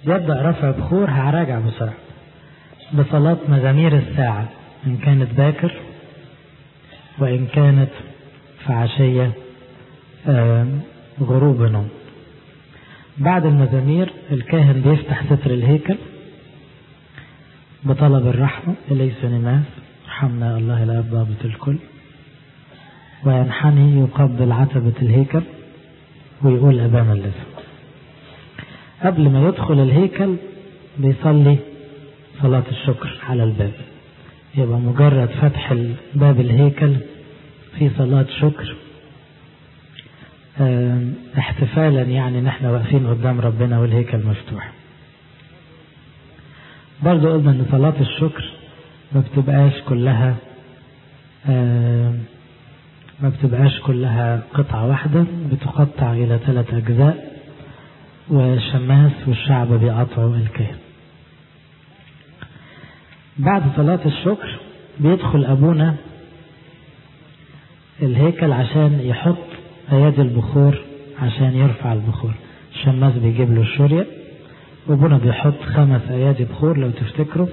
يبدأ رفع بخور هراجع بسرعة بصلاة مزامير الساعة إن كانت باكر وإن كانت في عشية غروب نوم بعد المزامير الكاهن بيفتح ستر الهيكل بطلب الرحمة إليس نماس ارحمنا الله الآب ضابط الكل وينحني يقبل عتبة الهيكل ويقول أبانا الذي قبل ما يدخل الهيكل بيصلي صلاة الشكر على الباب يبقى مجرد فتح باب الهيكل في صلاة شكر احتفالا يعني نحن واقفين قدام ربنا والهيكل مفتوح برضو قلنا ان صلاة الشكر ما بتبقاش كلها ما بتبقاش كلها قطعة واحدة بتقطع إلى ثلاث أجزاء والشماس والشعب بيقطعوا الكاهن بعد صلاة الشكر بيدخل أبونا الهيكل عشان يحط أيادي البخور عشان يرفع البخور الشماس بيجيب له الشورية وابونا بيحط خمس أيادي بخور لو تفتكروا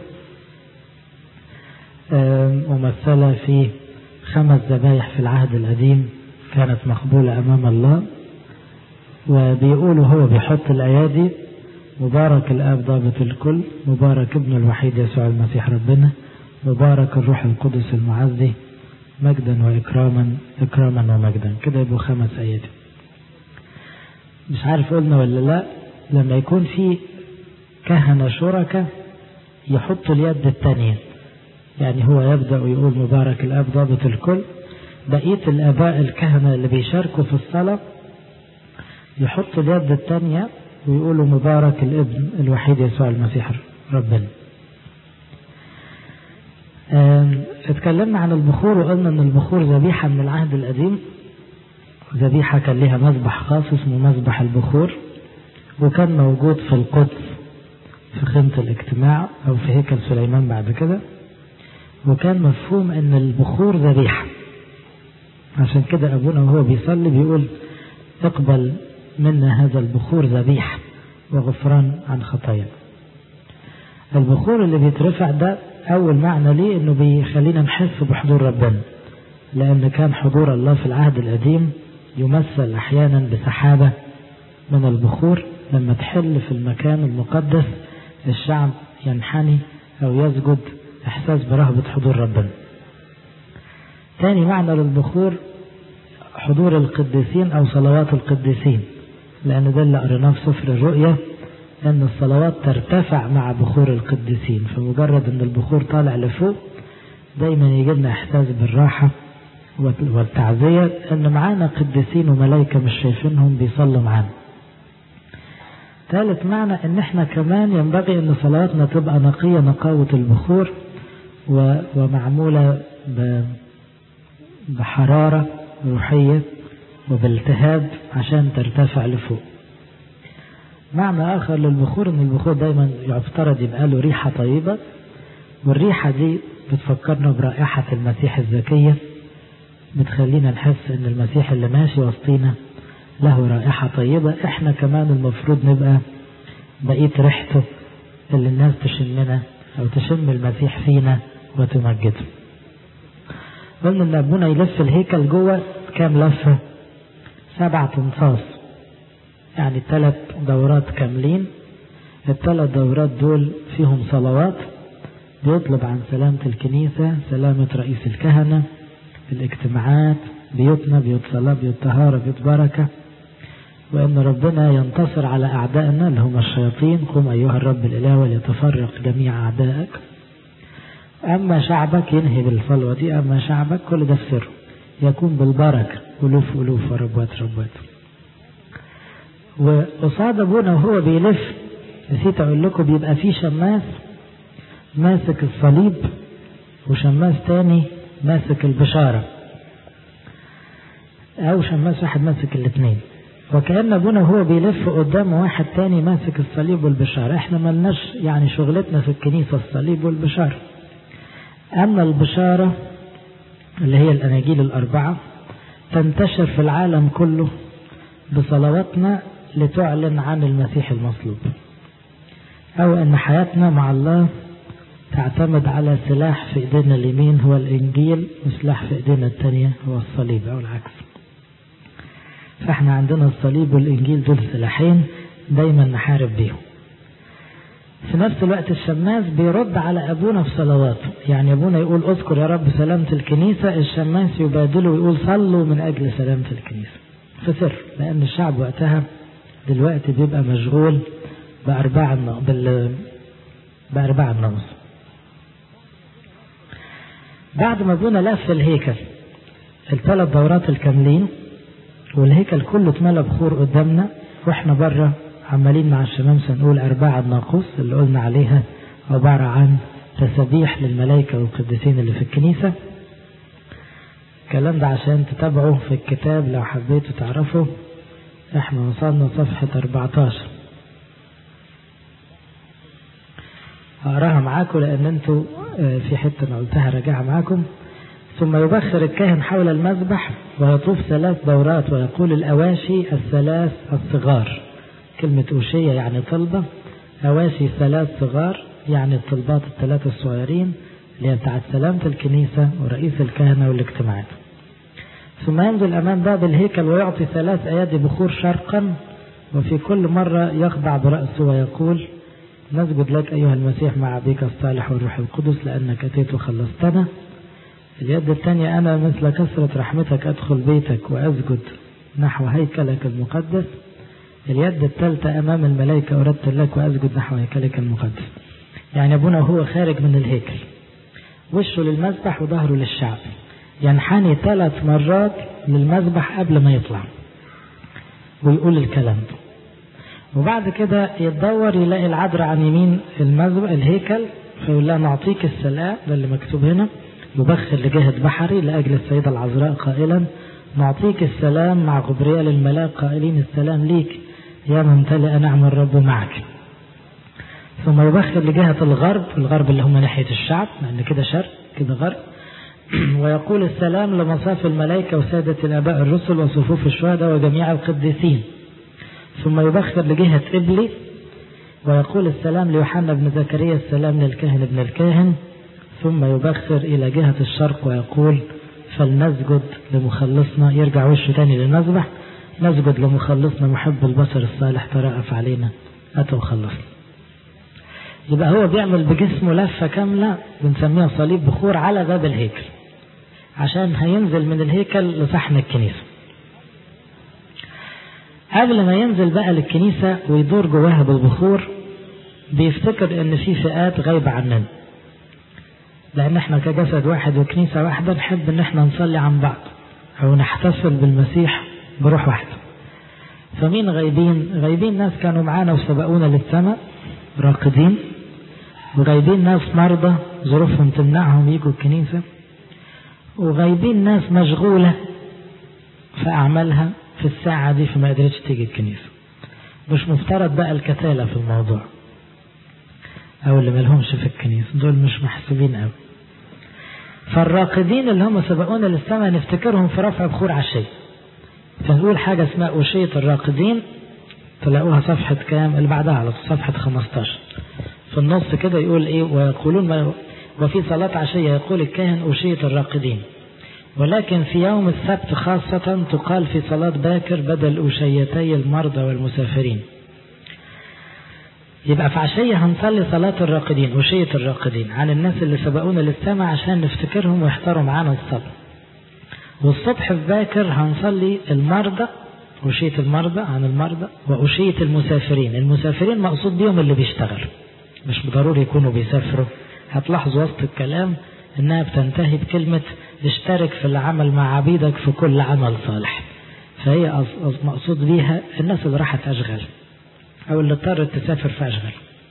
ممثلة في خمس ذبايح في العهد القديم كانت مقبولة أمام الله وبيقولوا هو بيحط الأيادي مبارك الآب ضابط الكل مبارك ابن الوحيد يسوع المسيح ربنا مبارك الروح القدس المعزي مجدا وإكراما إكراما ومجدا كده يبقوا خمس أيادي مش عارف قلنا ولا لا لما يكون في كهنة شركة يحطوا اليد الثانية يعني هو يبدأ ويقول مبارك الآب ضابط الكل بقية الآباء الكهنة اللي بيشاركوا في الصلاة يحطوا اليد الثانية ويقولوا مبارك الابن الوحيد يسوع المسيح ربنا اتكلمنا عن البخور وقلنا ان البخور ذبيحة من العهد القديم ذبيحة كان لها مذبح خاص اسمه مذبح البخور وكان موجود في القدس في خيمة الاجتماع او في هيكل سليمان بعد كده وكان مفهوم ان البخور ذبيحة عشان كده ابونا وهو بيصلي بيقول اقبل منا هذا البخور ذبيحة وغفران عن خطايا البخور اللي بيترفع ده أول معنى ليه إنه بيخلينا نحس بحضور ربنا لأن كان حضور الله في العهد القديم يمثل أحيانا بسحابة من البخور لما تحل في المكان المقدس الشعب ينحني أو يسجد إحساس برهبة حضور ربنا تاني معنى للبخور حضور القديسين أو صلوات القديسين لأن ده اللي قريناه في سفر الرؤيا أن الصلوات ترتفع مع بخور القديسين فمجرد أن البخور طالع لفوق دايما يجي لنا إحساس بالراحة والتعزية أن معانا قديسين وملائكة مش شايفينهم بيصلوا معانا ثالث معنى أن احنا كمان ينبغي أن صلواتنا تبقى نقية نقاوة البخور ومعمولة بحرارة روحية وبالتهاب عشان ترتفع لفوق معنى آخر للبخور أن البخور دايما يفترض يبقى له ريحة طيبة والريحة دي بتفكرنا برائحة المسيح الزكية بتخلينا نحس أن المسيح اللي ماشي وسطينا له رائحة طيبة احنا كمان المفروض نبقى بقية ريحته اللي الناس تشمنا أو تشم المسيح فينا وتمجده قلنا ان ابونا يلف الهيكل جوه كام لفه سبعة انصاص يعني ثلاث دورات كاملين الثلاث دورات دول فيهم صلوات بيطلب عن سلامة الكنيسة سلامة رئيس الكهنة الاجتماعات بيوتنا بيوت صلاة بيوت طهارة بيوت بركة وأن ربنا ينتصر على أعدائنا اللي هم الشياطين قم أيها الرب الإله وليتفرق جميع أعدائك أما شعبك ينهي بالصلوة دي أما شعبك كل ده في سر يكون بالبركة ألوف ألوف وربوات ربوات وقصاد أبونا وهو بيلف نسيت أقول لكم بيبقى في شماس ماسك الصليب وشماس تاني ماسك البشارة أو شماس واحد ماسك الاثنين وكأن أبونا وهو بيلف قدامه واحد تاني ماسك الصليب والبشارة احنا ملناش يعني شغلتنا في الكنيسة الصليب والبشارة أما البشارة اللي هي الأناجيل الأربعة تنتشر في العالم كله بصلواتنا لتعلن عن المسيح المصلوب أو أن حياتنا مع الله تعتمد على سلاح في إيدينا اليمين هو الإنجيل وسلاح في إيدينا الثانية هو الصليب أو العكس فإحنا عندنا الصليب والإنجيل دول سلاحين دايما نحارب بيهم في نفس الوقت الشماس بيرد على أبونا في صلواته يعني أبونا يقول اذكر يا رب سلامة الكنيسة الشماس يبادله ويقول صلوا من أجل سلامة الكنيسة في سر لأن الشعب وقتها دلوقتي بيبقى مشغول بأرباع بال بأرباع الناموس بعد ما ابونا لف الهيكل الثلاث دورات الكاملين والهيكل كله اتملى بخور قدامنا واحنا بره عمالين مع الشمامسة نقول أرباع الناقوس اللي قلنا عليها عبارة عن تسابيح للملائكة والقديسين اللي في الكنيسة الكلام ده عشان تتابعوا في الكتاب لو حبيتوا تعرفوا احنا وصلنا صفحة 14 هقراها معاكم لان انتوا في حتة انا قلتها راجعها معاكم ثم يبخر الكاهن حول المذبح ويطوف ثلاث دورات ويقول الأواشي الثلاث الصغار كلمة أوشية يعني طلبة أواشي ثلاث صغار يعني الطلبات الثلاثة الصغيرين اللي هي بتاعت سلامة الكنيسة ورئيس الكهنة والاجتماعات ثم ينزل أمام باب الهيكل ويعطي ثلاث أيادي بخور شرقا وفي كل مرة يخضع برأسه ويقول نسجد لك أيها المسيح مع أبيك الصالح والروح القدس لأنك أتيت وخلصتنا اليد الثانية أنا مثل كثرة رحمتك أدخل بيتك وأسجد نحو هيكلك المقدس اليد الثالثة أمام الملائكة أرتل لك وأسجد نحو هيكلك المقدس يعني أبونا وهو خارج من الهيكل وشه للمذبح وظهره للشعب ينحني ثلاث مرات للمذبح قبل ما يطلع ويقول الكلام ده وبعد كده يتدور يلاقي العذراء عن يمين المذبح الهيكل فيقول لها نعطيك السلام ده اللي مكتوب هنا يبخر لجهة بحري لأجل السيدة العذراء قائلا نعطيك السلام مع غبريال الملاك قائلين السلام ليك يا ممتلئ نعم الرب معك ثم يبخر لجهة الغرب الغرب اللي هم ناحية الشعب لأن كده شرق كده غرب ويقول السلام لمصاف الملائكة وسادة الآباء الرسل وصفوف الشهداء وجميع القديسين ثم يبخر لجهة إبلي ويقول السلام ليوحنا بن زكريا السلام للكاهن ابن الكاهن ثم يبخر إلى جهة الشرق ويقول فلنسجد لمخلصنا يرجع وشه تاني للمذبح نسجد لمخلصنا محب البشر الصالح ترأف علينا أتى وخلصنا يبقى هو بيعمل بجسمه لفة كاملة بنسميها صليب بخور على باب الهيكل عشان هينزل من الهيكل لصحن الكنيسة قبل ما ينزل بقى للكنيسة ويدور جواها بالبخور بيفتكر ان في فئات غايبة عننا لان احنا كجسد واحد وكنيسة واحدة نحب ان احنا نصلي عن بعض او نحتفل بالمسيح بروح واحدة فمين غايبين غايبين ناس كانوا معانا وسبقونا للسماء راقدين وغايبين ناس مرضى ظروفهم تمنعهم يجوا الكنيسة وغايبين ناس مشغولة في أعمالها في الساعة دي فما قدرتش تيجي الكنيسة مش مفترض بقى الكتالة في الموضوع أو اللي ملهمش في الكنيسة دول مش محسوبين أوي فالراقدين اللي هم سبقونا للسماء نفتكرهم في رفع بخور عشية فنقول حاجة اسمها أوشية الراقدين تلاقوها صفحة كام اللي بعدها على صفحة 15 في النص كده يقول ايه ويقولون ما وفي صلاة عشية يقول الكاهن أوشية الراقدين ولكن في يوم السبت خاصة تقال في صلاة باكر بدل أوشيتي المرضى والمسافرين يبقى في عشية هنصلي صلاة الراقدين أوشية الراقدين عن الناس اللي سبقونا للسماء عشان نفتكرهم ويحضروا معانا الصلاة والصبح في باكر هنصلي المرضى أوشية المرضى عن المرضى وأوشية المسافرين المسافرين مقصود بيهم اللي بيشتغلوا مش ضروري يكونوا بيسافروا هتلاحظوا وسط الكلام انها بتنتهي بكلمة اشترك في العمل مع عبيدك في كل عمل صالح فهي مقصود بيها الناس اللي راحت أشغال أو اللي اضطرت تسافر في أشغال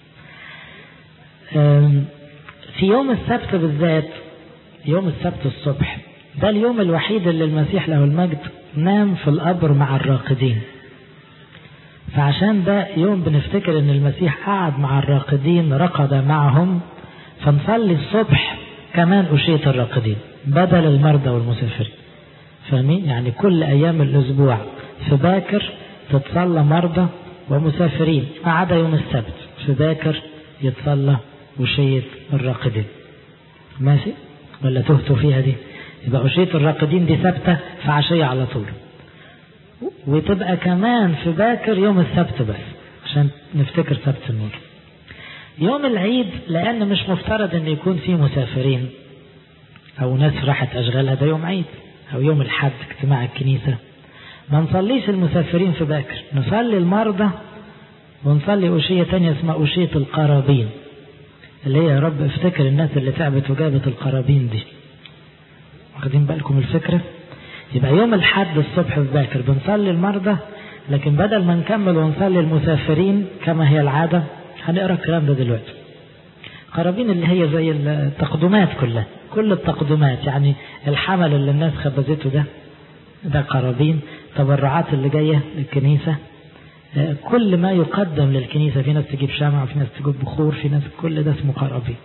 في يوم السبت بالذات يوم السبت الصبح ده اليوم الوحيد اللي المسيح له المجد نام في القبر مع الراقدين فعشان ده يوم بنفتكر ان المسيح قعد مع الراقدين رقد معهم فنصلي الصبح كمان أشية الراقدين بدل المرضى والمسافرين فاهمين يعني كل أيام الأسبوع في باكر تتصلى مرضى ومسافرين ما عدا يوم السبت في باكر يتصلى وشية الراقدين ماشي ولا تهتوا فيها دي يبقى وشية الراقدين دي ثابتة في عشية على طول وتبقى كمان في باكر يوم السبت بس عشان نفتكر سبت النور يوم العيد لأن مش مفترض أن يكون فيه مسافرين أو ناس راحت أشغالها ده يوم عيد أو يوم الحد اجتماع الكنيسة ما نصليش المسافرين في باكر نصلي المرضى ونصلي أشية تانية اسمها أشية القرابين اللي هي يا رب افتكر الناس اللي تعبت وجابت القرابين دي واخدين بالكم الفكرة يبقى يوم الحد الصبح في باكر بنصلي المرضى لكن بدل ما نكمل ونصلي المسافرين كما هي العادة هنقرا الكلام ده دلوقتي قرابين اللي هي زي التقدمات كلها كل التقدمات يعني الحمل اللي الناس خبزته ده ده قرابين تبرعات اللي جاية للكنيسة كل ما يقدم للكنيسة في ناس تجيب شمع في ناس تجيب بخور في ناس كل ده اسمه قرابين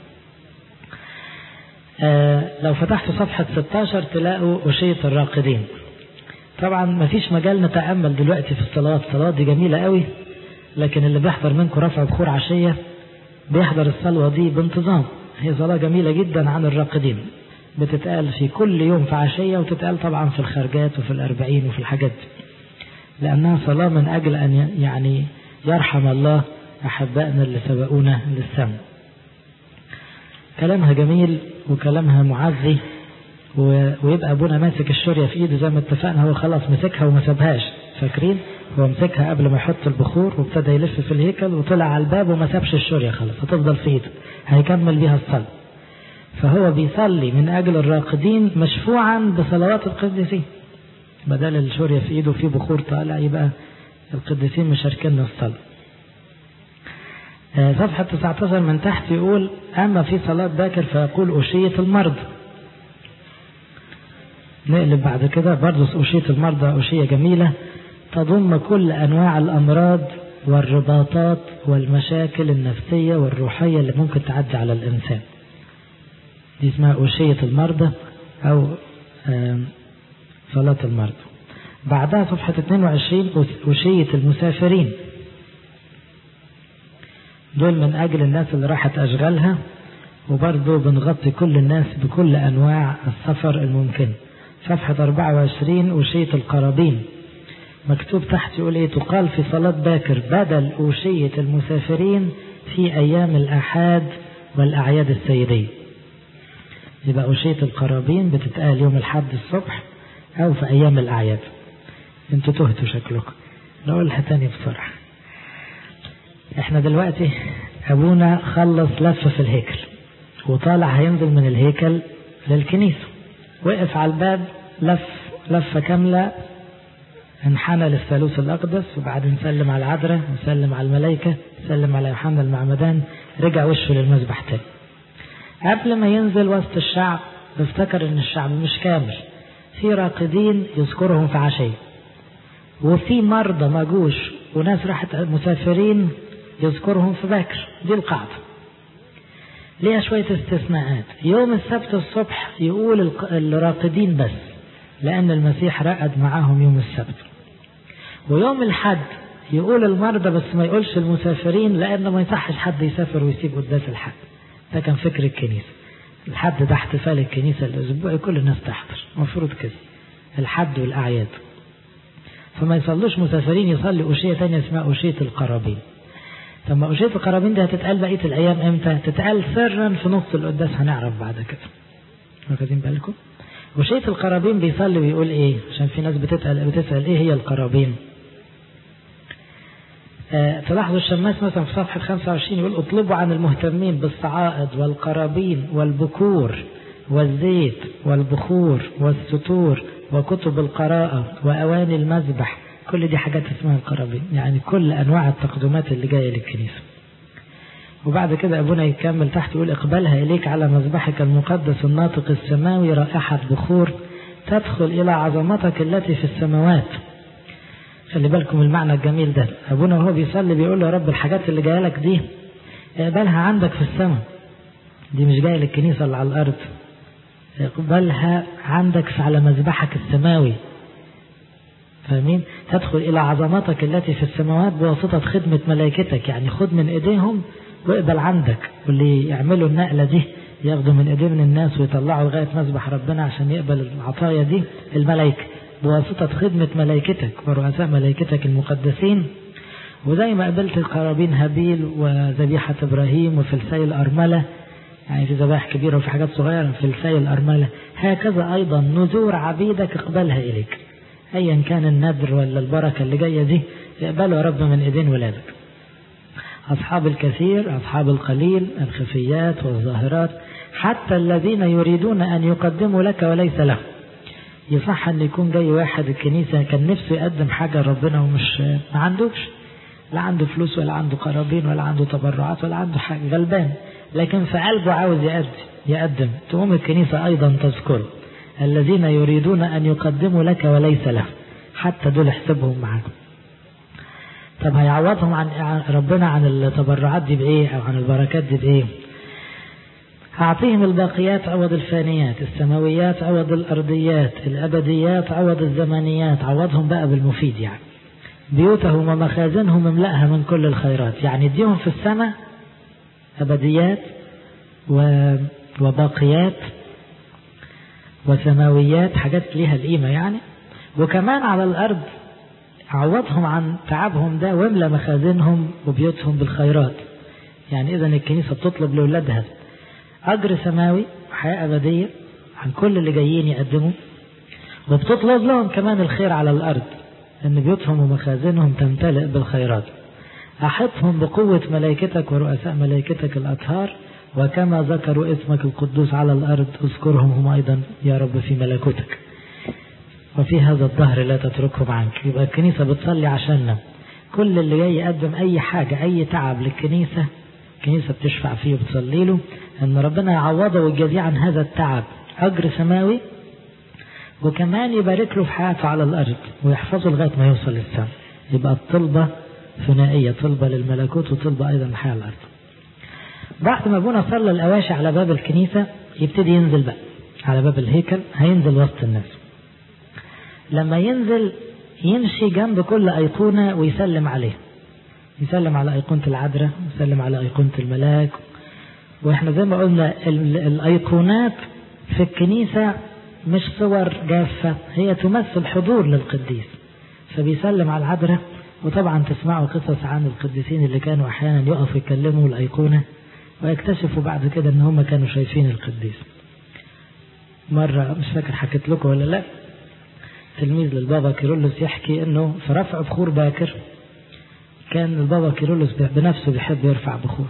لو فتحت صفحة 16 تلاقوا أشية الراقدين طبعا ما فيش مجال نتأمل دلوقتي في الصلوات الصلوات دي جميلة قوي لكن اللي بيحضر منكم رفع بخور عشية بيحضر الصلوة دي بانتظام هي صلاة جميلة جدا عن الراقدين بتتقال في كل يوم في عشية وتتقال طبعا في الخارجات وفي الأربعين وفي الحاجات دي لأنها صلاة من أجل أن يعني يرحم الله أحبائنا اللي سبقونا للسماء كلامها جميل وكلامها معزي ويبقى أبونا ماسك الشورية في إيده زي ما اتفقنا هو خلاص مسكها وما سابهاش فاكرين هو مسكها قبل ما يحط البخور وابتدى يلف في الهيكل وطلع على الباب وما سابش الشورية خلاص هتفضل في ايده هيكمل بيها الصلاة فهو بيصلي من أجل الراقدين مشفوعا بصلوات القديسين بدل الشورية في ايده في بخور طالع يبقى القديسين مشاركين الصلاة صفحة 19 من تحت يقول أما في صلاة باكر فيقول أشية المرضى نقلب بعد كده برضه أشية المرضى أشية جميلة تضم كل أنواع الأمراض والرباطات والمشاكل النفسية والروحية اللي ممكن تعدي على الإنسان دي اسمها أشية المرضى أو صلاة المرضى بعدها صفحة 22 أشية المسافرين دول من أجل الناس اللي راحت أشغالها وبرضه بنغطي كل الناس بكل أنواع السفر الممكن صفحة 24 أشية القرابين مكتوب تحت يقول ايه تقال في صلاة باكر بدل أوشية المسافرين في أيام الأحاد والأعياد السيدية يبقى أوشية القرابين بتتقال يوم الحد الصبح أو في أيام الأعياد انتوا تهتوا شكلكم نقولها تاني بسرعة احنا دلوقتي أبونا خلص لفة في الهيكل وطالع هينزل من الهيكل للكنيسة وقف على الباب لف لفة كاملة انحنى للثالوث الأقدس وبعدين سلم على العذراء وسلم على الملائكة سلم على يوحنا المعمدان رجع وشه للمذبح تاني قبل ما ينزل وسط الشعب افتكر ان الشعب مش كامل في راقدين يذكرهم في عشية وفي مرضى ما جوش وناس راحت مسافرين يذكرهم في باكر دي القاعدة ليها شوية استثناءات يوم السبت الصبح يقول الراقدين بس لأن المسيح رقد معاهم يوم السبت ويوم الحد يقول المرضى بس ما يقولش المسافرين لأنه ما يصحش حد يسافر ويسيب قداس الحد ده كان فكر الكنيسة الحد ده احتفال الكنيسة الأسبوعي كل الناس تحضر المفروض كده الحد والأعياد فما يصلوش مسافرين يصلي أشية تانية اسمها أشية القرابين طب ما أشية القرابين دي هتتقال بقية الأيام إمتى؟ تتقال سرا في نص القداس هنعرف بعد كده واخدين بالكم؟ وشية القرابين بيصلي ويقول ايه عشان في ناس بتسأل بتسأل ايه هي القرابين آه تلاحظوا الشماس مثلا في صفحة 25 يقول اطلبوا عن المهتمين بالصعائد والقرابين والبكور والزيت والبخور والستور وكتب القراءة وأواني المذبح كل دي حاجات اسمها القرابين يعني كل أنواع التقدمات اللي جاية للكنيسة وبعد كده أبونا يكمل تحت يقول اقبلها إليك على مذبحك المقدس الناطق السماوي رائحة بخور تدخل إلى عظمتك التي في السماوات خلي بالكم المعنى الجميل ده أبونا وهو بيصلي بيقول له يا رب الحاجات اللي جاية لك دي اقبلها عندك في السماء دي مش جاية للكنيسة اللي على الأرض اقبلها عندك على مذبحك السماوي فاهمين تدخل إلى عظمتك التي في السماوات بواسطة خدمة ملائكتك يعني خد من إيديهم واقبل عندك واللي يعملوا النقلة دي ياخدوا من إيدين من الناس ويطلعوا لغاية مسبح ربنا عشان يقبل العطايا دي الملائكة بواسطة خدمة ملائكتك ورؤساء ملائكتك المقدسين وزي ما قبلت القرابين هابيل وذبيحة إبراهيم وفلسي الأرملة يعني في ذبائح كبيرة وفي حاجات صغيرة فلسي الأرملة هكذا أيضا نذور عبيدك اقبلها إليك أيا كان النذر ولا البركة اللي جاية دي اقبلوا يا رب من إيدين ولادك أصحاب الكثير أصحاب القليل الخفيات والظاهرات حتى الذين يريدون أن يقدموا لك وليس لهم يصح أن يكون جاي واحد الكنيسة كان نفسه يقدم حاجة لربنا ومش ما عندوش لا عنده فلوس ولا عنده قرابين ولا عنده تبرعات ولا عنده حاجة غلبان لكن في قلبه عاوز يقدم يقدم تقوم الكنيسة أيضا تذكر الذين يريدون أن يقدموا لك وليس لهم حتى دول احسبهم معاك طب هيعوضهم عن ربنا عن التبرعات دي بإيه أو عن البركات دي بإيه أعطيهم الباقيات عوض الفانيات السماويات عوض الأرضيات الأبديات عوض الزمانيات عوضهم بقى بالمفيد يعني بيوتهم ومخازنهم املأها من كل الخيرات يعني اديهم في السماء أبديات وباقيات وسماويات حاجات ليها القيمة يعني وكمان على الأرض عوضهم عن تعبهم ده واملى مخازنهم وبيوتهم بالخيرات يعني إذا الكنيسة بتطلب لأولادها أجر سماوي وحياة أبدية عن كل اللي جايين يقدموا وبتطلب لهم كمان الخير على الأرض أن بيوتهم ومخازنهم تمتلئ بالخيرات أحطهم بقوة ملائكتك ورؤساء ملائكتك الأطهار وكما ذكروا اسمك القدوس على الأرض اذكرهم هم أيضا يا رب في ملكوتك وفي هذا الظهر لا تتركهم عنك يبقى الكنيسة بتصلي عشاننا كل اللي جاي يقدم أي حاجة أي تعب للكنيسة الكنيسة بتشفع فيه وبتصلي له أن ربنا يعوضه ويجازيه عن هذا التعب أجر سماوي وكمان يبارك له في حياته على الأرض ويحفظه لغاية ما يوصل للسماء يبقى الطلبة ثنائية طلبة للملكوت وطلبة أيضا لحياة الأرض بعد ما ابونا صلى الأواشي على باب الكنيسة يبتدي ينزل بقى على باب الهيكل هينزل وسط الناس لما ينزل يمشي جنب كل أيقونة ويسلم عليه يسلم على أيقونة العذراء يسلم على أيقونة الملاك واحنا زي ما قلنا الأيقونات في الكنيسة مش صور جافة هي تمثل حضور للقديس فبيسلم على العذراء وطبعا تسمعوا قصص عن القديسين اللي كانوا أحيانا يقفوا يكلموا الأيقونة ويكتشفوا بعد كده ان هم كانوا شايفين القديس مرة مش فاكر حكيت لكم ولا لا تلميذ للبابا كيرلس يحكي انه في رفع بخور باكر كان البابا كيرلس بنفسه بيحب يرفع بخور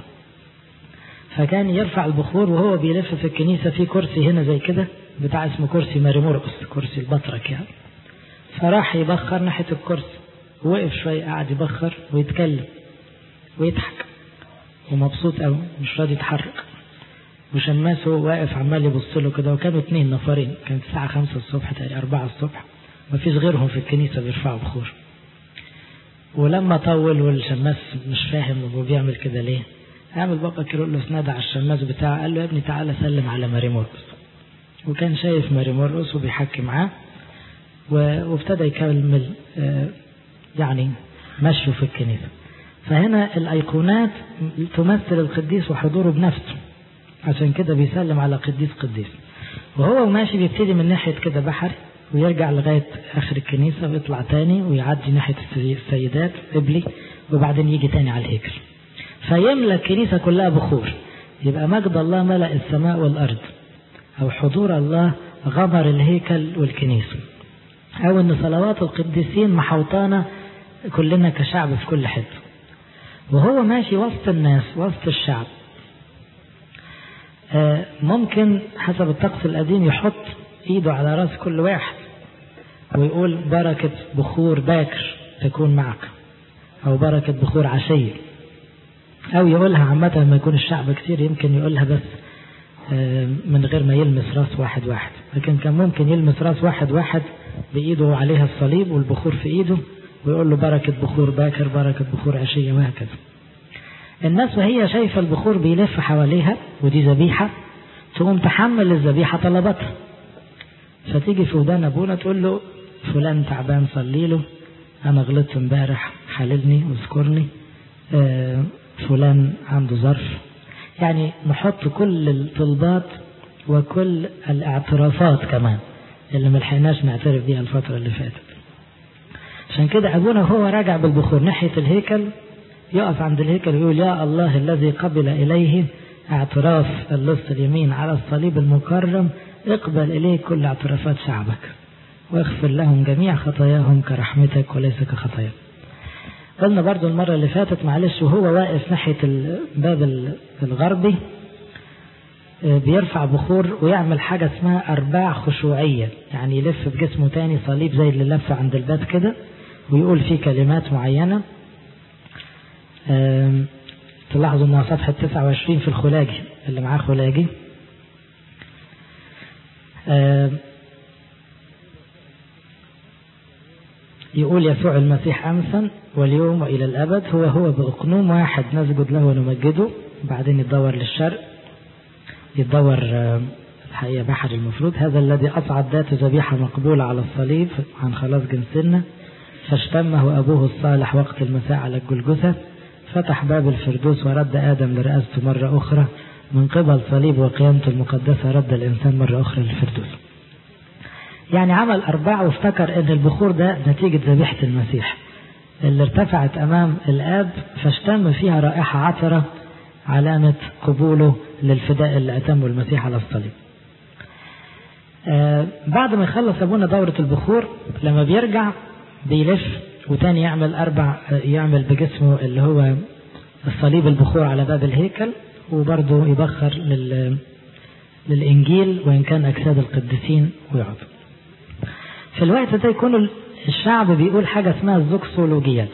فكان يرفع البخور وهو بيلف في الكنيسة في كرسي هنا زي كده بتاع اسمه كرسي ماري مرقس كرسي البطرك يعني فراح يبخر ناحية الكرسي وقف شوية قعد يبخر ويتكلم ويضحك ومبسوط قوي مش راضي يتحرك وشماسه واقف عمال يبص له كده وكانوا اتنين نفرين كانت الساعة خمسة الصبح تقريبا أربعة الصبح مفيش غيرهم في الكنيسة بيرفعوا بخور ولما طول والشماس مش فاهم هو بيعمل كده ليه قام البابا كيرلس نادى على الشماس بتاعه قال له يا ابني تعالى سلم على ماري مرقس وكان شايف ماري مرقس وبيحكي معاه وابتدى يكمل يعني مشوا في الكنيسة فهنا الأيقونات تمثل القديس وحضوره بنفسه عشان كده بيسلم على قديس قديس وهو ماشي بيبتدي من ناحية كده بحر ويرجع لغاية آخر الكنيسة ويطلع تاني ويعدي ناحية السيدات قبلي وبعدين يجي تاني على الهيكل فيملى الكنيسة كلها بخور يبقى مجد الله ملأ السماء والأرض أو حضور الله غمر الهيكل والكنيسة أو أن صلوات القديسين محوطانا كلنا كشعب في كل حتة وهو ماشي وسط الناس وسط الشعب ممكن حسب الطقس القديم يحط ايده على راس كل واحد ويقول بركة بخور باكر تكون معك او بركة بخور عشية او يقولها عامة لما يكون الشعب كتير يمكن يقولها بس من غير ما يلمس راس واحد واحد لكن كان ممكن يلمس راس واحد واحد بإيده عليها الصليب والبخور في إيده ويقول له بركة بخور باكر بركة بخور عشية وهكذا الناس وهي شايفة البخور بيلف حواليها ودي ذبيحة تقوم تحمل الذبيحة طلباتها فتيجي في ودان أبونا تقول له فلان تعبان صلي له أنا غلطت امبارح حللني واذكرني آه فلان عنده ظرف يعني نحط كل الطلبات وكل الاعترافات كمان اللي ملحقناش نعترف بيها الفترة اللي فاتت عشان كده أبونا وهو راجع بالبخور ناحية الهيكل يقف عند الهيكل ويقول يا الله الذي قبل إليه اعتراف اللص اليمين على الصليب المكرم اقبل إليه كل اعترافات شعبك واغفر لهم جميع خطاياهم كرحمتك وليس كخطاياهم قلنا برضو المرة اللي فاتت معلش وهو واقف ناحية الباب الغربي بيرفع بخور ويعمل حاجة اسمها أرباع خشوعية يعني يلف بجسمه تاني صليب زي اللي لفه عند الباب كده ويقول فيه كلمات معينة تلاحظوا انها صفحة 29 في الخلاجي اللي معاه خلاجي يقول يسوع المسيح أمسا واليوم وإلى الأبد هو هو بأقنوم واحد نسجد له ونمجده بعدين يتدور للشرق يتدور الحقيقة بحر المفروض هذا الذي أصعد ذات ذبيحة مقبولة على الصليب عن خلاص جنسنا فاشتمه أبوه الصالح وقت المساء على الجلجثة فتح باب الفردوس ورد آدم لرئاسته مرة أخرى من قبل صليب وقيامته المقدسة رد الإنسان مرة أخرى للفردوس يعني عمل أربعة وافتكر أن البخور ده نتيجة ذبيحة المسيح اللي ارتفعت أمام الآب فاشتم فيها رائحة عطرة علامة قبوله للفداء اللي أتمه المسيح على الصليب آه بعد ما يخلص أبونا دورة البخور لما بيرجع بيلف وتاني يعمل أربع يعمل بجسمه اللي هو الصليب البخور على باب الهيكل وبرضه يبخر لل للإنجيل وإن كان أجساد القديسين ويقعد في الوقت ده يكون الشعب بيقول حاجة اسمها الزوكسولوجيات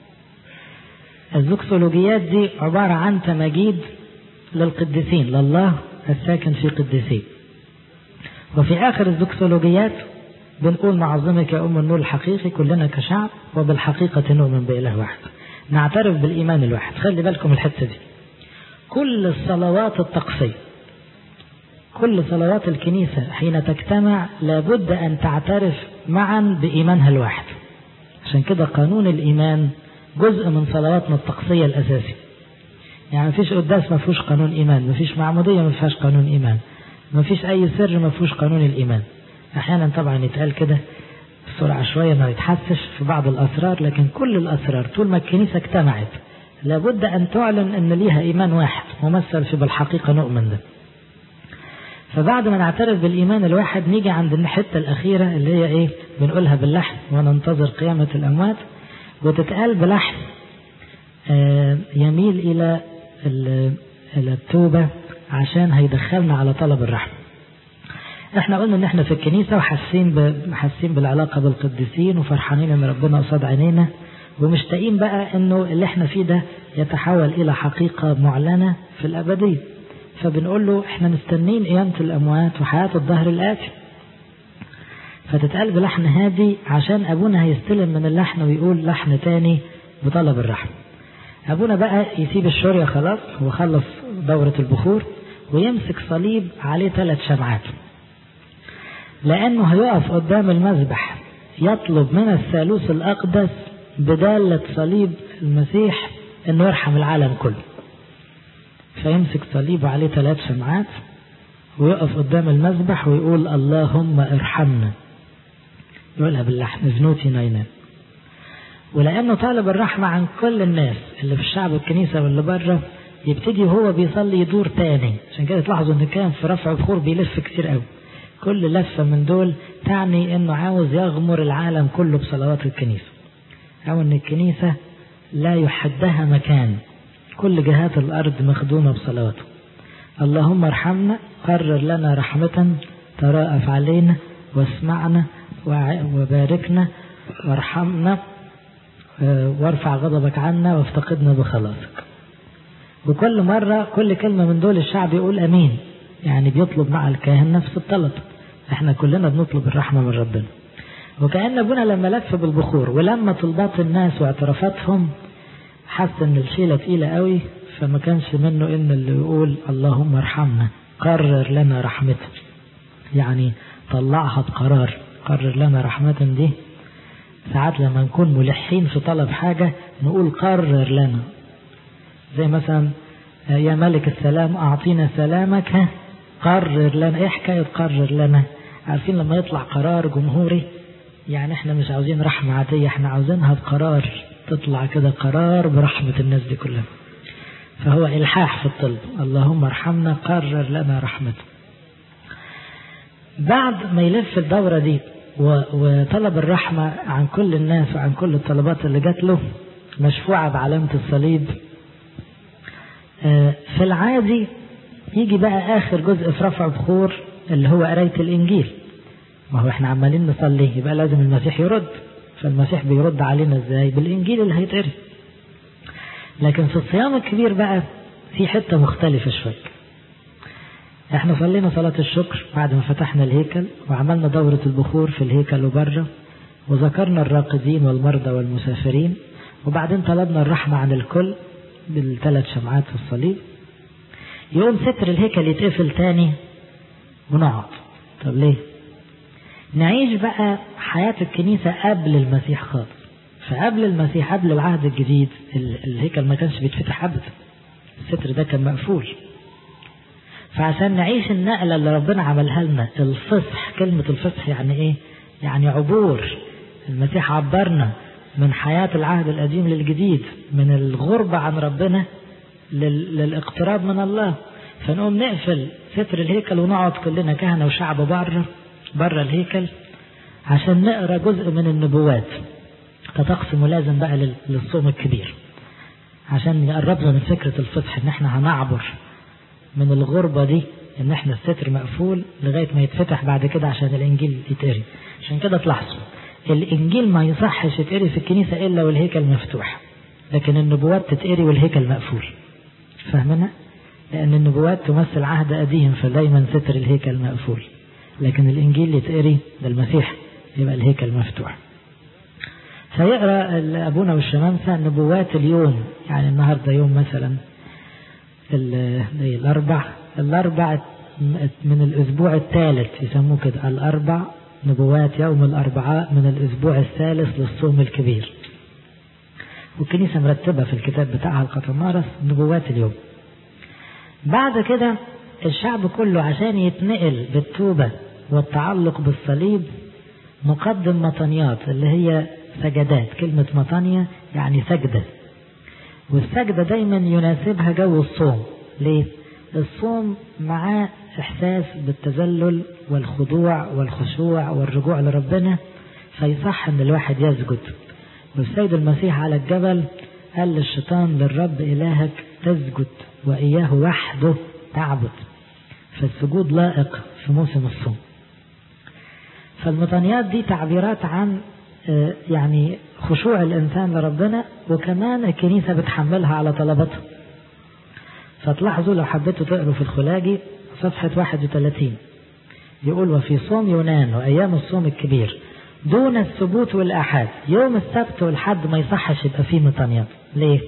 الزوكسولوجيات دي عبارة عن تماجيد للقديسين لله الساكن في قديسين وفي آخر الزوكسولوجيات بنقول معظمك يا أم النور الحقيقي كلنا كشعب وبالحقيقة نؤمن بإله واحد نعترف بالإيمان الواحد خلي بالكم الحتة دي كل الصلوات الطقسية كل صلوات الكنيسة حين تجتمع لابد أن تعترف معا بإيمانها الواحد عشان كده قانون الإيمان جزء من صلواتنا الطقسية الأساسي يعني مفيش قداس ما فيهوش قانون إيمان مفيش معمودية ما فيهاش قانون إيمان مفيش أي سر ما فيهوش قانون الإيمان أحيانا طبعا يتقال كده بسرعة شوية ما يتحسش في بعض الأسرار لكن كل الأسرار طول ما الكنيسة اجتمعت لابد أن تعلن أن ليها إيمان واحد ممثل في بالحقيقة نؤمن ده فبعد ما نعترف بالإيمان الواحد نيجي عند الحتة الأخيرة اللي هي إيه بنقولها باللحن وننتظر قيامة الأموات وتتقال بلحن آه يميل إلى إلى التوبة عشان هيدخلنا على طلب الرحمة احنا قلنا ان احنا في الكنيسة وحاسين حاسين بالعلاقة بالقديسين وفرحانين ان ربنا قصاد عينينا ومشتاقين بقى انه اللي احنا فيه ده يتحول الى حقيقة معلنة في الابدية فبنقول له احنا مستنين قيامة الاموات وحياة الظهر الاتي فتتقال بلحن هادي عشان ابونا هيستلم من اللحن ويقول لحن تاني بطلب الرحمة ابونا بقى يسيب الشورية خلاص وخلص دورة البخور ويمسك صليب عليه ثلاث شمعات لأنه هيقف قدام المذبح يطلب من الثالوث الأقدس بدالة صليب المسيح أنه يرحم العالم كله فيمسك صليب عليه ثلاث شمعات ويقف قدام المذبح ويقول اللهم ارحمنا يقولها باللحن زنوتي ناينان ولأنه طالب الرحمة عن كل الناس اللي في الشعب الكنيسة واللي بره يبتدي هو بيصلي يدور تاني عشان كده تلاحظوا ان كان في رفع بخور بيلف كتير قوي كل لفة من دول تعني انه عاوز يغمر العالم كله بصلوات الكنيسة او ان الكنيسة لا يحدها مكان كل جهات الارض مخدومة بصلواته اللهم ارحمنا قرر لنا رحمة تراءف علينا واسمعنا وباركنا وارحمنا وارفع غضبك عنا وافتقدنا بخلاصك وكل مرة كل كلمة من دول الشعب يقول أمين يعني بيطلب مع الكاهن نفس الطلب احنا كلنا بنطلب الرحمة من ربنا وكأن ابونا لما لف بالبخور ولما طلبات الناس واعترافاتهم حس ان الشيلة تقيلة قوي فما كانش منه ان اللي يقول اللهم ارحمنا قرر لنا رحمتك يعني طلعها بقرار قرر لنا رحمة دي ساعات لما نكون ملحين في طلب حاجة نقول قرر لنا زي مثلا يا ملك السلام أعطينا سلامك ها قرر لنا إيه حكاية قرر لنا عارفين لما يطلع قرار جمهوري يعني احنا مش عاوزين رحمة عادية احنا عاوزينها بقرار تطلع كده قرار برحمة الناس دي كلها فهو إلحاح في الطلب اللهم ارحمنا قرر لنا رحمته بعد ما يلف الدورة دي وطلب الرحمة عن كل الناس وعن كل الطلبات اللي جات له مشفوعة بعلامة الصليب في العادي يجي بقى آخر جزء في رفع بخور اللي هو قراية الإنجيل ما هو احنا عمالين نصلي يبقى لازم المسيح يرد فالمسيح بيرد علينا ازاي بالإنجيل اللي هيتقري لكن في الصيام الكبير بقى في حتة مختلفة شوية احنا صلينا صلاة الشكر بعد ما فتحنا الهيكل وعملنا دورة البخور في الهيكل وبره وذكرنا الراقدين والمرضى والمسافرين وبعدين طلبنا الرحمة عن الكل بالثلاث شمعات في الصليب يقوم ستر الهيكل يتقفل تاني ونقعد طب ليه نعيش بقى حياة الكنيسة قبل المسيح خالص فقبل المسيح قبل العهد الجديد الهيكل ما كانش بيتفتح ابدا الستر ده كان مقفول فعشان نعيش النقلة اللي ربنا عملها لنا الفصح كلمة الفصح يعني ايه يعني عبور المسيح عبرنا من حياة العهد القديم للجديد من الغربة عن ربنا للاقتراب من الله فنقوم نقفل ستر الهيكل ونقعد كلنا كهنة وشعب بره بره الهيكل عشان نقرا جزء من النبوات كطقس ملازم بقى للصوم الكبير عشان يقربنا من فكرة الفصح ان احنا هنعبر من الغربة دي ان احنا الستر مقفول لغاية ما يتفتح بعد كده عشان الانجيل يتقري عشان كده تلاحظوا الانجيل ما يصحش يتقري في الكنيسة الا والهيكل مفتوح لكن النبوات تتقري والهيكل مقفول فاهمنا لان النبوات تمثل عهد قديم فدايما ستر الهيكل مقفول لكن الانجيل يتقري للمسيح يبقى الهيكل مفتوح فيقرا ابونا والشمامسه نبوات اليوم يعني النهارده يوم مثلا الاربع الاربع من الاسبوع الثالث يسموه كده الاربع نبوات يوم الاربعاء من الاسبوع الثالث للصوم الكبير والكنيسة مرتبة في الكتاب بتاعها القطمارس نبوات اليوم بعد كده الشعب كله عشان يتنقل بالتوبة والتعلق بالصليب مقدم مطنيات اللي هي سجدات كلمة مطانية يعني سجدة والسجدة دايما يناسبها جو الصوم ليه؟ الصوم معاه إحساس بالتذلل والخضوع والخشوع والرجوع لربنا فيصح إن الواحد يسجد والسيد المسيح على الجبل قال للشيطان للرب إلهك تسجد وإياه وحده تعبد فالسجود لائق في موسم الصوم فالمطانيات دي تعبيرات عن يعني خشوع الإنسان لربنا وكمان الكنيسة بتحملها على طلباتها فتلاحظوا لو حبيتوا تقروا في الخلاجي صفحة 31 يقول وفي صوم يونان وأيام الصوم الكبير دون الثبوت والآحاد يوم السبت والحد ما يصحش يبقى فيه مطانيات ليه؟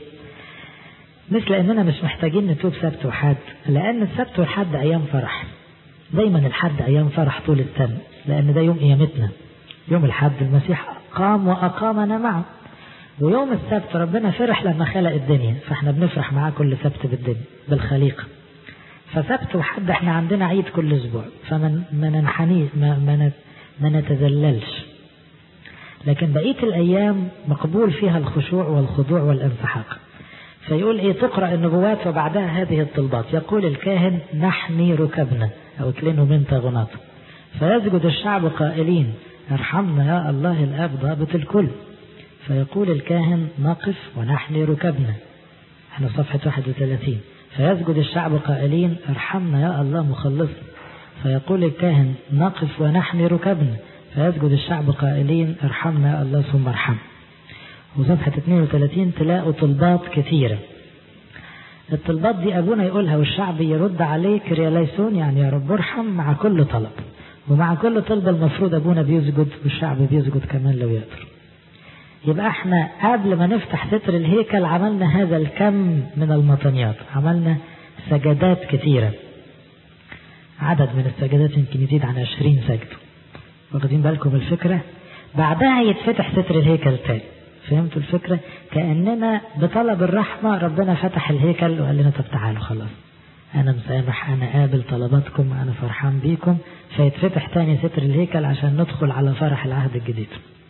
مش لأننا مش محتاجين نتوب سبت وحد لأن السبت والحد أيام فرح دايما الحد أيام فرح طول السنة لأن ده يوم قيامتنا يوم الحد المسيح قام وأقامنا معه ويوم السبت ربنا فرح لما خلق الدنيا فاحنا بنفرح معاه كل سبت بالدنيا بالخليقة فسبت وحد احنا عندنا عيد كل اسبوع فما ننحني ما, ما, ما نتذللش لكن بقية الأيام مقبول فيها الخشوع والخضوع والانسحاق فيقول ايه تقرأ النبوات وبعدها هذه الطلبات يقول الكاهن نحني ركبنا أو تلين من تغناط فيسجد الشعب قائلين ارحمنا يا الله الآب ضابط الكل فيقول الكاهن نقف ونحني ركبنا احنا صفحة 31 فيسجد الشعب قائلين ارحمنا يا الله مخلصنا فيقول الكاهن نقف ونحني ركبنا فيسجد الشعب قائلين ارحمنا يا الله ثم ارحم وصفحة 32 تلاقوا طلبات كثيرة الطلبات دي أبونا يقولها والشعب يرد عليه كرياليسون يعني يا رب ارحم مع كل طلب ومع كل طلب المفروض أبونا بيسجد والشعب بيسجد كمان لو يقدر يبقى احنا قبل ما نفتح ستر الهيكل عملنا هذا الكم من المطنيات عملنا سجدات كثيرة عدد من السجدات يمكن يزيد عن عشرين سجد واخدين بالكم الفكرة بعدها يتفتح ستر الهيكل تاني فهمتوا الفكرة كأننا بطلب الرحمة ربنا فتح الهيكل وقال لنا طب تعالوا خلاص أنا مسامح أنا قابل طلباتكم أنا فرحان بيكم فيتفتح تاني ستر الهيكل عشان ندخل على فرح العهد الجديد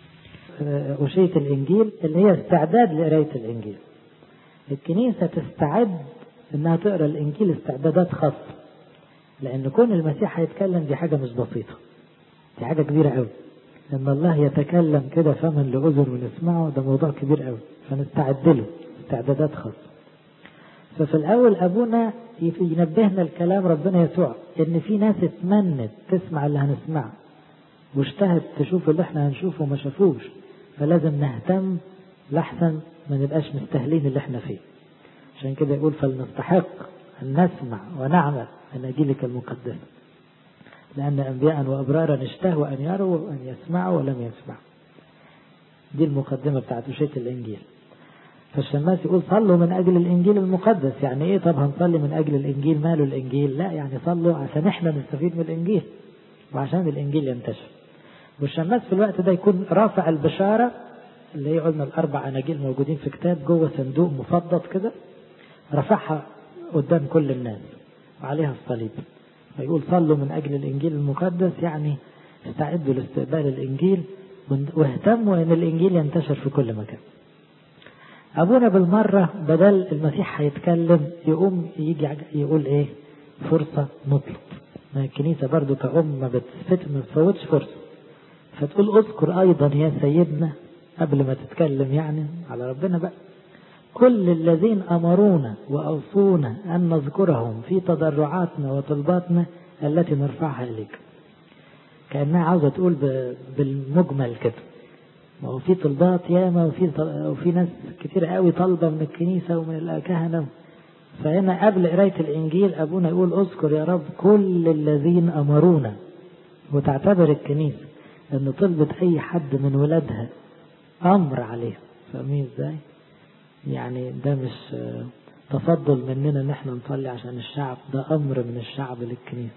أشية الإنجيل اللي هي استعداد لقراية الإنجيل الكنيسة تستعد إنها تقرأ الإنجيل استعدادات خاصة لأن كون المسيح هيتكلم دي حاجة مش بسيطة دي حاجة كبيرة قوي إن الله يتكلم كده فمن لأذن ونسمعه ده موضوع كبير قوي فنستعد له استعدادات خاصة ففي الأول أبونا ينبهنا الكلام ربنا يسوع إن في ناس اتمنت تسمع اللي هنسمعه واشتهت تشوف اللي احنا هنشوفه وما شافوش فلازم نهتم لحسن ما نبقاش مستهلين اللي احنا فيه عشان كده يقول فلنستحق أن نسمع ونعمل أناجيلك المقدسة لأن أنبياء وأبرارا اشتهوا أن يروا وأن يسمعوا ولم يسمعوا دي المقدمة بتاعت وشية الإنجيل فالشماس يقول صلوا من أجل الإنجيل المقدس يعني إيه طب هنصلي من أجل الإنجيل ماله الإنجيل لا يعني صلوا عشان إحنا نستفيد من الإنجيل وعشان الإنجيل ينتشر والشماس في الوقت ده يكون رافع البشارة اللي هي قلنا الأربع أناجيل موجودين في كتاب جوه صندوق مفضط كده رفعها قدام كل الناس وعليها الصليب فيقول صلوا من أجل الإنجيل المقدس يعني استعدوا لاستقبال الإنجيل واهتموا أن الإنجيل ينتشر في كل مكان أبونا بالمرة بدل المسيح هيتكلم يقوم يجي يقول إيه فرصة نطلب ما الكنيسة برضو كأم ما بتفت ما بتفوتش فرصة فتقول اذكر أيضا يا سيدنا قبل ما تتكلم يعني على ربنا بقى كل الذين أمرونا وأوصونا أن نذكرهم في تضرعاتنا وطلباتنا التي نرفعها إليك كأنها عاوزة تقول بالمجمل كده ما هو في طلبات ياما وفي وفي ناس كتير قوي طالبة من الكنيسة ومن الكهنة فهنا قبل قراية الإنجيل أبونا يقول اذكر يا رب كل الذين أمرونا وتعتبر الكنيسة أن طلبة أي حد من ولادها أمر عليها فاهمين إزاي؟ يعني ده مش تفضل مننا ان احنا نصلي عشان الشعب ده امر من الشعب للكنيسه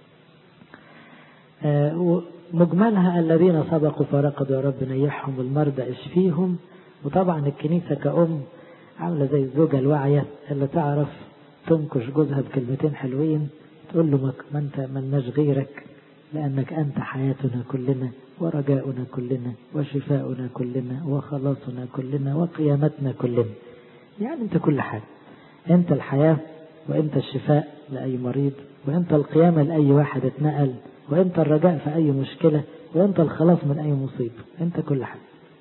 مجملها الذين سبقوا فرقدوا يا رب نيحهم المرضى اشفيهم وطبعا الكنيسه كأم عامله زي الزوجه الواعيه اللي تعرف تنكش جوزها بكلمتين حلوين تقول له ما انت ملناش غيرك لانك انت حياتنا كلنا ورجاؤنا كلنا وشفاؤنا كلنا وخلاصنا كلنا وقيامتنا كلنا يعني انت كل حاجة انت الحياة وانت الشفاء لأي مريض وانت القيامة لأي واحد اتنقل وانت الرجاء في أي مشكلة وانت الخلاص من أي مصيبة انت كل حاجة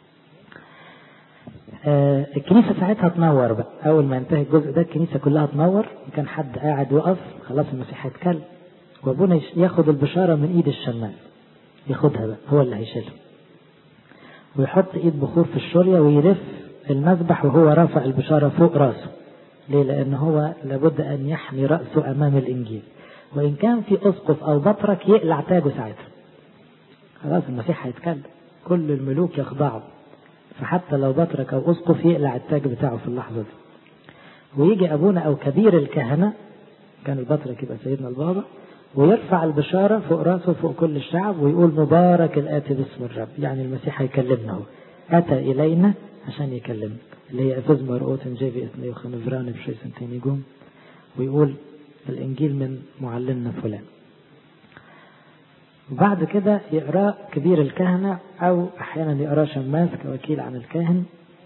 آه الكنيسة ساعتها تنور بقى أول ما ينتهي الجزء ده الكنيسة كلها تنور كان حد قاعد وقف خلاص المسيح هيتكلم وابونا ياخد البشارة من ايد الشمال ياخدها بقى هو اللي هيشيلها ويحط ايد بخور في الشورية ويلف المذبح وهو رافع البشارة فوق راسه ليه لان هو لابد ان يحمي رأسه امام الانجيل وان كان في اسقف او بطرك يقلع تاجه ساعتها خلاص المسيح هيتكلم كل الملوك يخضعوا فحتى لو بطرك او اسقف يقلع التاج بتاعه في اللحظة دي ويجي ابونا او كبير الكهنة كان البطرك يبقى سيدنا البابا ويرفع البشارة فوق راسه فوق كل الشعب ويقول مبارك الآتي باسم الرب يعني المسيح هيكلمنا هو أتى إلينا عشان يكلمنا اللي هي أفز مرقوت جيبي اسمي وخنفران بشي سنتين يقوم ويقول الإنجيل من معلمنا فلان وبعد كده يقرأ كبير الكهنة أو أحيانا يقرأ شماس كوكيل عن الكاهن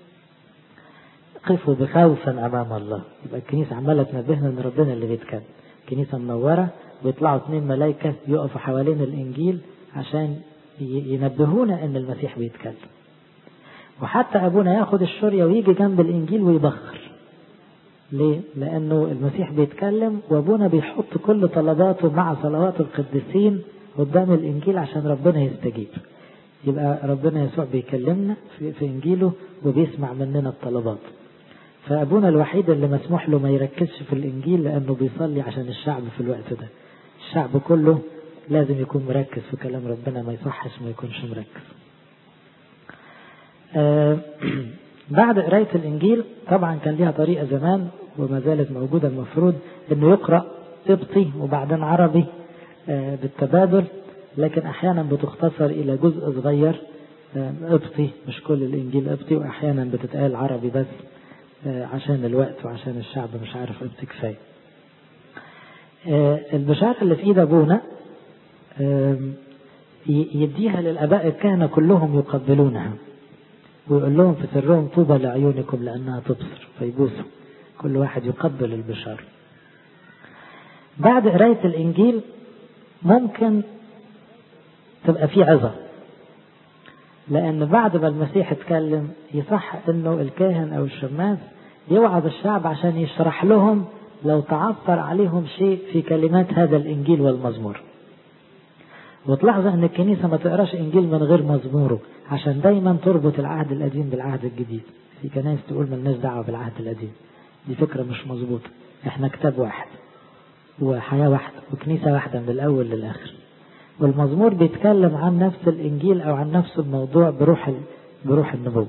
قفوا بخوفا أمام الله يبقى الكنيسة عمالة تنبهنا إن ربنا اللي بيتكلم كنيسة منورة ويطلعوا اثنين ملائكة يقفوا حوالين الإنجيل عشان ينبهونا إن المسيح بيتكلم وحتى أبونا ياخد الشرية ويجي جنب الإنجيل ويبخر ليه؟ لأنه المسيح بيتكلم وأبونا بيحط كل طلباته مع صلوات القديسين قدام الإنجيل عشان ربنا يستجيب يبقى ربنا يسوع بيكلمنا في, في إنجيله وبيسمع مننا الطلبات فأبونا الوحيد اللي مسموح له ما يركزش في الإنجيل لأنه بيصلي عشان الشعب في الوقت ده الشعب كله لازم يكون مركز في كلام ربنا ما يصحش ما يكونش مركز آه بعد قراية الإنجيل طبعا كان ليها طريقة زمان وما زالت موجودة المفروض إنه يقرأ قبطي وبعدين عربي آه بالتبادل لكن أحيانا بتختصر إلى جزء صغير قبطي مش كل الإنجيل قبطي وأحيانا بتتقال عربي بس عشان الوقت وعشان الشعب مش عارف قبطي كفاية البشارة اللي في إيد أبونا يديها للآباء الكهنة كلهم يقبلونها ويقول لهم في سرهم طوبى لعيونكم لأنها تبصر فيبوسوا كل واحد يقبل البشارة بعد قراية الإنجيل ممكن تبقى في عظة لأن بعد ما المسيح اتكلم يصح إنه الكاهن أو الشماس يوعظ الشعب عشان يشرح لهم لو تعثر عليهم شيء في كلمات هذا الإنجيل والمزمور وتلاحظوا ان الكنيسه ما تقراش انجيل من غير مزموره عشان دايما تربط العهد القديم بالعهد الجديد في كنايس تقول ملناش دعوه بالعهد القديم دي فكره مش مظبوطه احنا كتاب واحد وحياه واحده وكنيسه واحده من الاول للاخر والمزمور بيتكلم عن نفس الانجيل او عن نفس الموضوع بروح بروح النبوه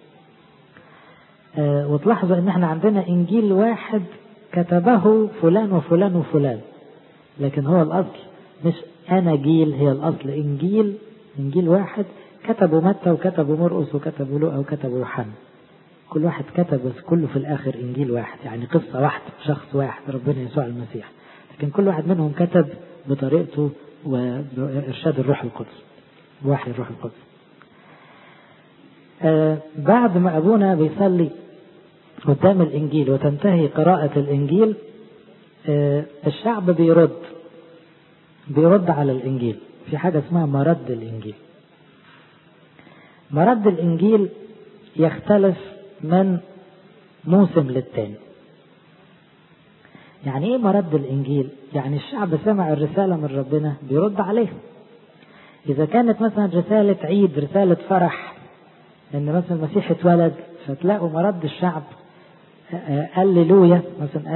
آه وتلاحظوا ان احنا عندنا انجيل واحد كتبه فلان وفلان وفلان لكن هو الاصل مش أناجيل هي الأصل إنجيل إنجيل واحد كتبوا متى وكتبوا مرقس وكتبوا لوقا وكتبوا يوحنا كل واحد كتب بس كله في الآخر إنجيل واحد يعني قصة واحدة شخص واحد ربنا يسوع المسيح لكن كل واحد منهم كتب بطريقته وإرشاد الروح القدس وحي الروح القدس آه بعد ما أبونا بيصلي قدام الإنجيل وتنتهي قراءة الإنجيل آه الشعب بيرد بيرد على الإنجيل في حاجة اسمها مرد الإنجيل مرد الإنجيل يختلف من موسم للتاني يعني ايه مرد الانجيل يعني الشعب سمع الرسالة من ربنا بيرد عليها اذا كانت مثلا رسالة عيد رسالة فرح ان مثلا المسيح اتولد فتلاقوا مرد الشعب هللويا مثلا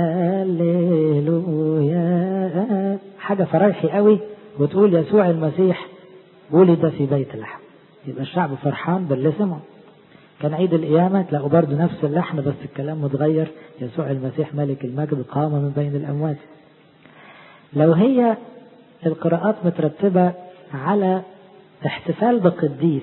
هللويا حاجة فرحي قوي وتقول يسوع المسيح ولد في بيت لحم يبقى الشعب فرحان باللي سمعه كان عيد القيامة تلاقوا برضه نفس اللحن بس الكلام متغير يسوع المسيح ملك المجد قام من بين الأموات لو هي القراءات مترتبة على احتفال بقديس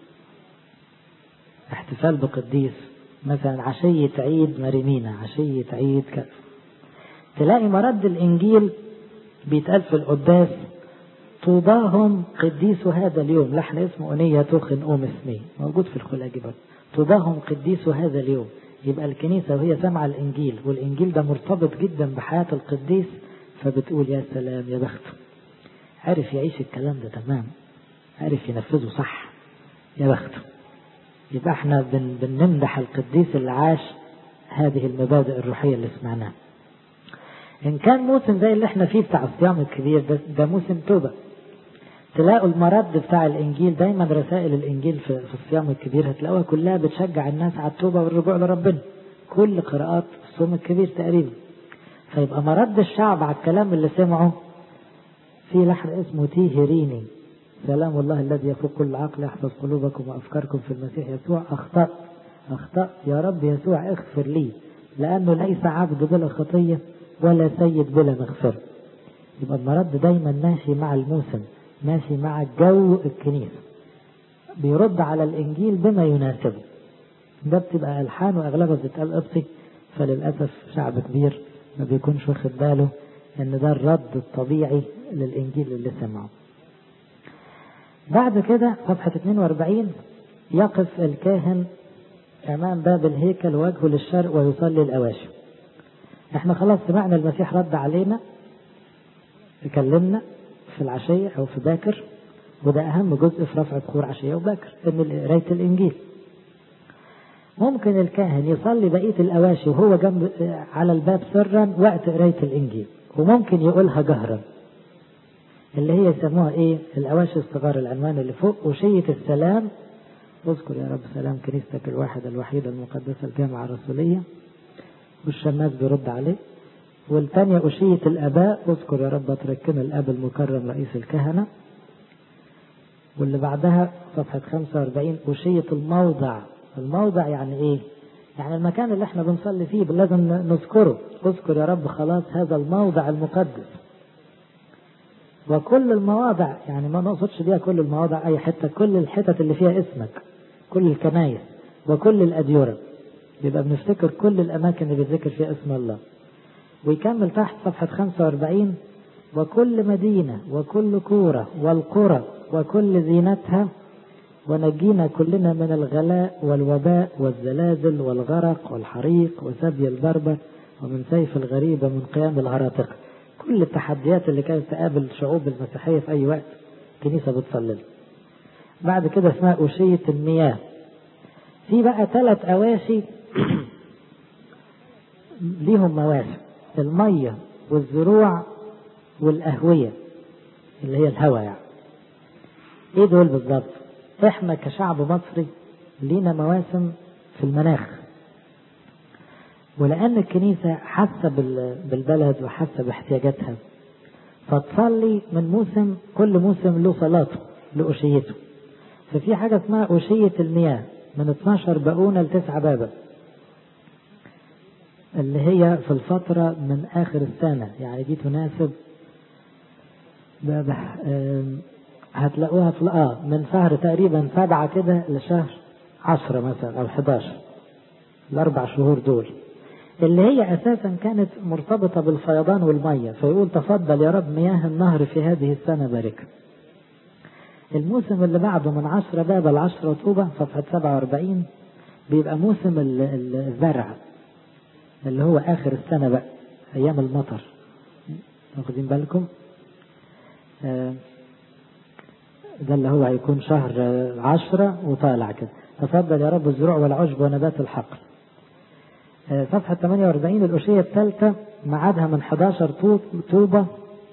احتفال بقديس مثلا عشية عيد مريمينا عشية عيد كذا تلاقي مرد الإنجيل بيتقال في القداس طوباهم قديس هذا اليوم لحن اسمه أنية توخن أوم اسمي موجود في الخلاجي برضه طوباهم قديس هذا اليوم يبقى الكنيسة وهي سامعة الإنجيل والإنجيل ده مرتبط جدا بحياة القديس فبتقول يا سلام يا بخته عرف يعيش الكلام ده تمام عرف ينفذه صح يا بخته يبقى احنا بن بنمدح القديس اللي عاش هذه المبادئ الروحية اللي سمعناها إن كان موسم زي اللي احنا فيه بتاع الصيام الكبير ده, ده موسم توبة تلاقوا المرد بتاع الإنجيل دايما رسائل الإنجيل في, في الصيام الكبير هتلاقوها كلها بتشجع الناس على التوبة والرجوع لربنا كل قراءات الصوم الكبير تقريبا فيبقى مرد الشعب على الكلام اللي سمعه في لحن اسمه تيهريني سلام الله الذي يفوق كل عقل يحفظ قلوبكم وأفكاركم في المسيح يسوع أخطأت أخطأت يا رب يسوع اغفر لي لأنه ليس عبد بلا خطية ولا سيد بلا مغفرة يبقى المرد دايما ماشي مع الموسم ماشي مع جو الكنيسة بيرد على الإنجيل بما يناسبه ده بتبقى ألحان وأغلبها بتتقال قبطي فللأسف شعب كبير ما بيكونش واخد باله إن ده الرد الطبيعي للإنجيل اللي سمعه بعد كده صفحة 42 يقف الكاهن أمام باب الهيكل وجهه للشرق ويصلي الأواشي احنا خلاص سمعنا المسيح رد علينا كلمنا في العشية أو في باكر وده أهم جزء في رفع بخور عشية وباكر إن قراية الإنجيل ممكن الكاهن يصلي بقية الأواشي وهو جنب على الباب سرا وقت قراية الإنجيل وممكن يقولها جهرا اللي هي يسموها إيه الأواشي الصغار العنوان اللي فوق وشية السلام اذكر يا رب سلام كنيستك الواحدة الوحيدة المقدسة الجامعة الرسولية والشماس بيرد عليه والثانية أشية الآباء اذكر يا رب أتركنا الأب المكرم رئيس الكهنة واللي بعدها صفحة 45 أشية الموضع الموضع يعني إيه؟ يعني المكان اللي احنا بنصلي فيه لازم نذكره اذكر يا رب خلاص هذا الموضع المقدس وكل المواضع يعني ما نقصدش بيها كل المواضع أي حتة كل الحتت اللي فيها اسمك كل الكنايس وكل الأديرة يبقى بنفتكر كل الأماكن اللي بيتذكر فيها اسم الله ويكمل تحت صفحة 45 وكل مدينة وكل كورة والقرى وكل زينتها ونجينا كلنا من الغلاء والوباء والزلازل والغرق والحريق وسبي البربة ومن سيف الغريبة من قيام الهراطقة كل التحديات اللي كانت تقابل الشعوب المسيحية في أي وقت الكنيسة بتصلي بعد كده اسمها أوشية المياه في بقى ثلاث أواشي ليهم مواسم المية والزروع والأهوية اللي هي الهواء يعني ايه دول بالظبط احنا كشعب مصري لينا مواسم في المناخ ولأن الكنيسة حاسة بالبلد وحاسة باحتياجاتها فتصلي من موسم كل موسم له صلاته لأشيته ففي حاجة اسمها أشية المياه من 12 بقونة لتسعة بابا اللي هي في الفترة من آخر السنة يعني دي تناسب هتلاقوها في اه من شهر تقريبا سبعة كده لشهر عشرة مثلا أو 11 الأربع شهور دول اللي هي أساسا كانت مرتبطة بالفيضان والمية فيقول تفضل يا رب مياه النهر في هذه السنة بارك الموسم اللي بعده من عشرة باب العشرة طوبة صفحة 47 بيبقى موسم الزرع اللي هو آخر السنة بقى أيام المطر واخدين بالكم ده اللي هو هيكون شهر عشرة وطالع كده تفضل يا رب الزروع والعشب ونبات الحقل صفحة 48 الأشية الثالثة ميعادها من 11 طوبة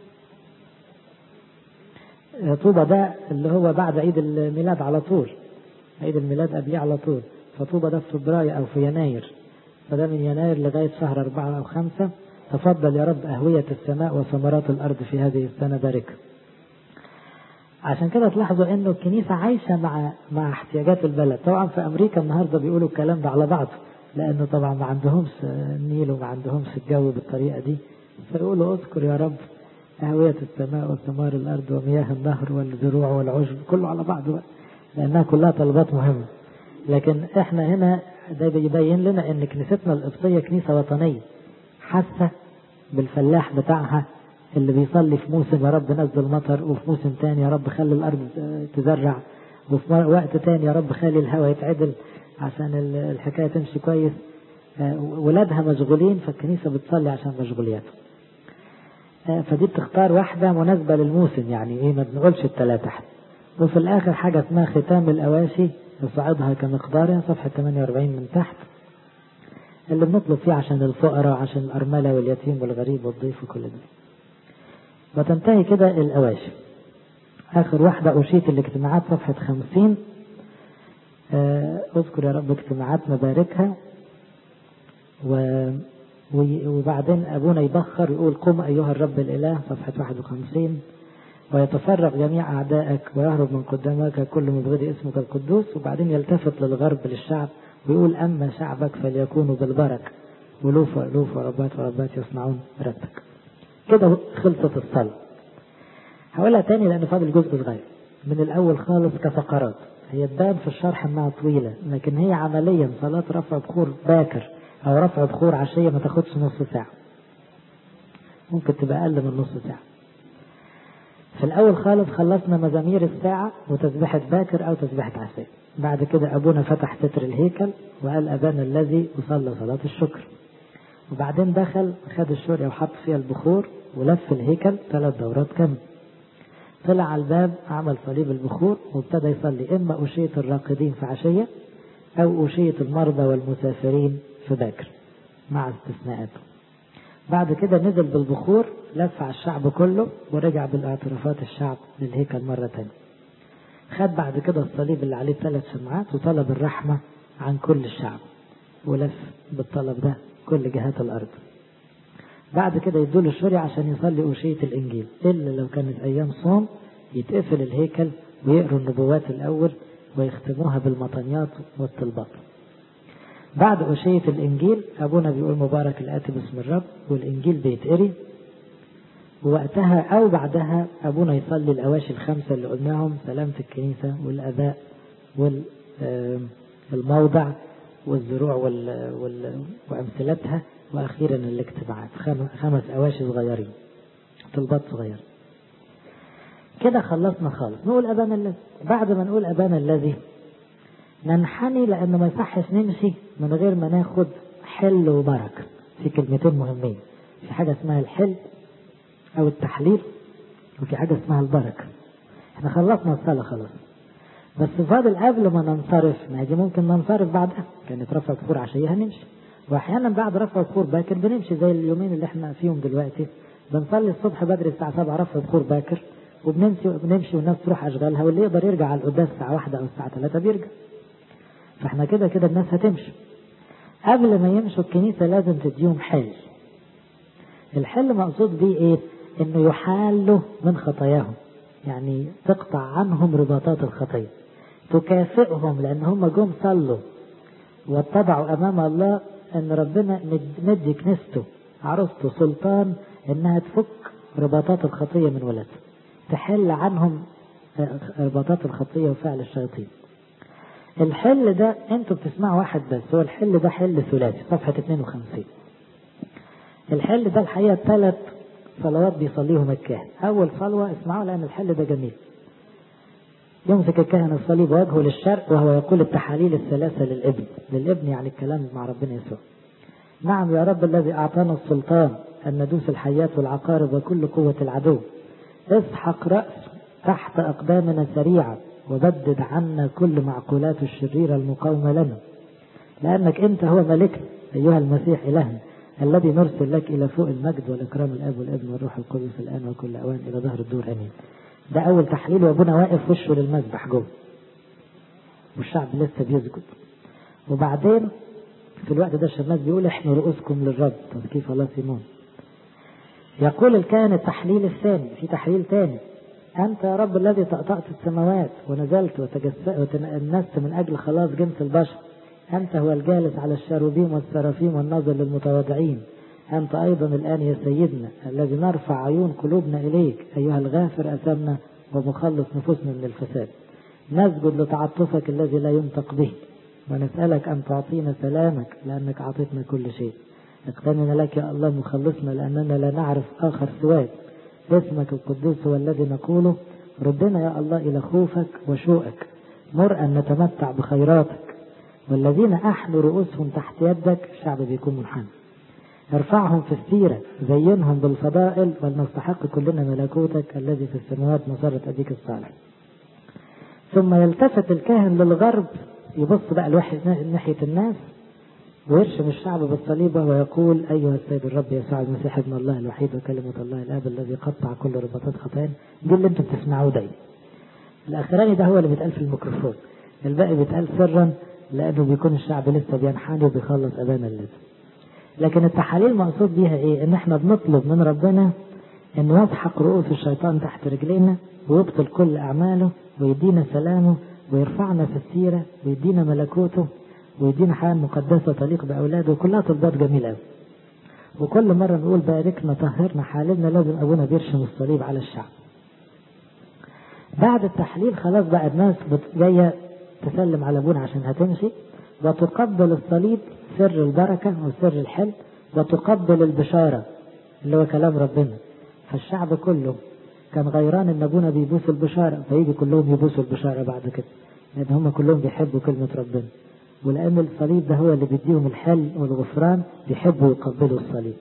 طوبة ده اللي هو بعد عيد الميلاد على طول عيد الميلاد قبليه على طول فطوبة ده في فبراير أو في يناير فده من يناير لغاية شهر أربعة أو خمسة تفضل يا رب أهوية السماء وثمرات الأرض في هذه السنة بارك عشان كده تلاحظوا انه الكنيسة عايشة مع مع احتياجات البلد طبعا في امريكا النهارده بيقولوا الكلام ده على بعضه لانه طبعا ما عندهمش النيل وما عندهمش الجو بالطريقة دي فيقولوا اذكر يا رب أهوية السماء وثمار الأرض ومياه النهر والزروع والعشب كله على بعضه لأنها كلها طلبات مهمة لكن احنا هنا ده بيبين لنا ان كنيستنا القبطية كنيسة وطنية حاسة بالفلاح بتاعها اللي بيصلي في موسم يا رب نزل مطر وفي موسم تاني يا رب خلي الأرض تزرع وفي وقت تاني يا رب خلي الهواء يتعدل عشان الحكاية تمشي كويس ولادها مشغولين فالكنيسة بتصلي عشان مشغولياتهم فدي بتختار واحدة مناسبة للموسم يعني ايه ما بنقولش الثلاثة وفي الآخر حاجة اسمها ختام الأواشي يصعدها كمقدارها صفحة 48 من تحت اللي بنطلب فيه عشان الفقراء عشان الأرملة واليتيم والغريب والضيف وكل ده وتنتهي كده الأواشي آخر واحدة أشيت الاجتماعات صفحة 50 اذكر يا رب اجتماعاتنا باركها و وبعدين أبونا يبخر يقول قم أيها الرب الإله صفحة 51 ويتفرق جميع أعدائك ويهرب من قدامك كل مبغض اسمك القدوس وبعدين يلتفت للغرب للشعب ويقول أما شعبك فليكونوا بالبركة ولوف ولوف وربات وربات يصنعون ربك كده خلصت الصلاة هقولها تاني لأن فاضل جزء صغير من الأول خالص كفقرات هي تبان في الشرح انها طويلة لكن هي عمليا صلاة رفع بخور باكر او رفع بخور عشية ما تاخدش نص ساعة ممكن تبقى اقل من نص ساعة في الاول خالص خلصنا مزامير الساعة وتسبيحة باكر او تسبيحة عشية بعد كده ابونا فتح ستر الهيكل وقال ابانا الذي وصلى صلاة الشكر وبعدين دخل خد الشورية وحط فيها البخور ولف الهيكل ثلاث دورات كاملة طلع على الباب عمل صليب البخور وابتدى يصلي إما أشية الراقدين في عشية أو أشية المرضى والمسافرين في باكر مع استثناءاته بعد كده نزل بالبخور لف على الشعب كله ورجع بالاعترافات الشعب للهيكل مرة تانية خد بعد كده الصليب اللي عليه ثلاث شمعات وطلب الرحمة عن كل الشعب ولف بالطلب ده كل جهات الأرض بعد كده يدوله الشرع عشان يصلي أوشية الإنجيل إلا لو كانت أيام صوم يتقفل الهيكل ويقروا النبوات الأول ويختموها بالمطنيات والطلبات بعد أوشية الإنجيل أبونا بيقول مبارك الآتي باسم الرب والإنجيل بيتقري ووقتها أو بعدها أبونا يصلي الأواشي الخمسة اللي قلناهم سلامة الكنيسة والأداء والموضع والزروع وال... وال... وأمثلتها وأخيرا الاجتماعات خمس أواشي صغيرين طلبات صغيرة كده خلصنا خالص نقول أبانا الذي بعد ما نقول أبانا الذي ننحني لأنه ما يصحش نمشي من غير ما ناخد حل وبركة في كلمتين مهمين في حاجة اسمها الحل أو التحليل وفي حاجة اسمها البركة احنا خلصنا الصلاة خلاص بس فاضل قبل ما ننصرف ما دي ممكن ننصرف بعدها كانت رفع بخور عشية هنمشي واحيانا بعد رفع بخور باكر بنمشي زي اليومين اللي احنا فيهم دلوقتي بنصلي الصبح بدري الساعة 7 رفع بخور باكر وبنمشي بنمشي والناس تروح اشغالها واللي يقدر يرجع على القداس الساعة واحدة او الساعة 3 بيرجع فاحنا كده كده الناس هتمشي قبل ما يمشوا الكنيسة لازم تديهم حل الحل مقصود بيه ايه انه يحالوا من خطاياهم يعني تقطع عنهم رباطات الخطية تكافئهم لان هم جم صلوا واتضعوا امام الله ان ربنا مدي كنيسته عروسته سلطان انها تفك رباطات الخطية من ولادها تحل عنهم رباطات الخطية وفعل الشياطين الحل ده انتوا بتسمعوا واحد بس هو الحل ده حل ثلاثي صفحة 52 الحل ده الحقيقة ثلاث صلوات بيصليهم الكاهن أول صلوة اسمعوا لأن الحل ده جميل يمسك الكاهن الصليب وجهه للشرق وهو يقول التحاليل الثلاثة للابن للابن يعني الكلام مع ربنا يسوع نعم يا رب الذي أعطانا السلطان أن ندوس الحياة والعقارب وكل قوة العدو اسحق رأس تحت أقدامنا سريعا وبدد عنا كل معقولات الشريرة المقاومة لنا لأنك أنت هو ملكنا أيها المسيح إلهنا الذي نرسل لك إلى فوق المجد والإكرام الأب والابن والروح القدس الآن وكل أوان إلى ظهر الدور أمين ده أول تحليل وأبونا واقف وشه للمذبح جوه والشعب لسه بيسجد وبعدين في الوقت ده الشماس بيقول احنا رؤوسكم للرب تذكيف الله سيمون يقول الكاهن التحليل الثاني في تحليل ثاني أنت يا رب الذي طأطأت السماوات ونزلت وتأنست من أجل خلاص جنس البشر أنت هو الجالس على الشاروبيم والسرافيم والناظر للمتواضعين أنت أيضا الآن يا سيدنا الذي نرفع عيون قلوبنا إليك أيها الغافر أثمنا ومخلص نفوسنا من الفساد نسجد لتعطفك الذي لا ينطق به ونسألك أن تعطينا سلامك لأنك أعطيتنا كل شيء اقتننا لك يا الله مخلصنا لأننا لا نعرف آخر سواك اسمك القدوس هو الذي نقوله ردنا يا الله إلى خوفك وشوقك مر أن نتمتع بخيراتك والذين أحلوا رؤوسهم تحت يدك الشعب بيكون منحنى ارفعهم في السيرة زينهم بالفضائل ولنستحق كلنا ملكوتك الذي في السماوات مسرة أبيك الصالح ثم يلتفت الكاهن للغرب يبص بقى الواحد ناحية الناس ويرشم الشعب بالصليب ويقول أيها السيد الرب يسوع المسيح ابن الله الوحيد وكلمة الله الآب الذي قطع كل رباطات خطايانا دي اللي انتم بتسمعوه دايما الأخراني ده هو اللي بيتقال في الميكروفون الباقي بيتقال سرا لأنه بيكون الشعب لسه بينحني وبيخلص أبانا الذي لكن التحاليل مقصود بيها إيه؟ إن إحنا بنطلب من ربنا إنه يسحق رؤوس الشيطان تحت رجلينا ويبطل كل أعماله ويدينا سلامه ويرفعنا في السيرة ويدينا ملكوته ويدينا حياة مقدسة تليق بأولاده وكلها طلبات جميلة أوي. وكل مرة نقول باركنا طهرنا حالنا لازم أبونا بيرشم الصليب على الشعب. بعد التحليل خلاص بقى الناس جاية تسلم على أبونا عشان هتمشي وتقبل الصليب سر البركة وسر الحل وتقبل البشارة اللي هو كلام ربنا فالشعب كله كان غيران ان ابونا بيبوس البشارة فيجي كلهم يبوسوا البشارة بعد كده لان هم كلهم بيحبوا كلمة ربنا ولأن الصليب ده هو اللي بيديهم الحل والغفران بيحبوا يقبلوا الصليب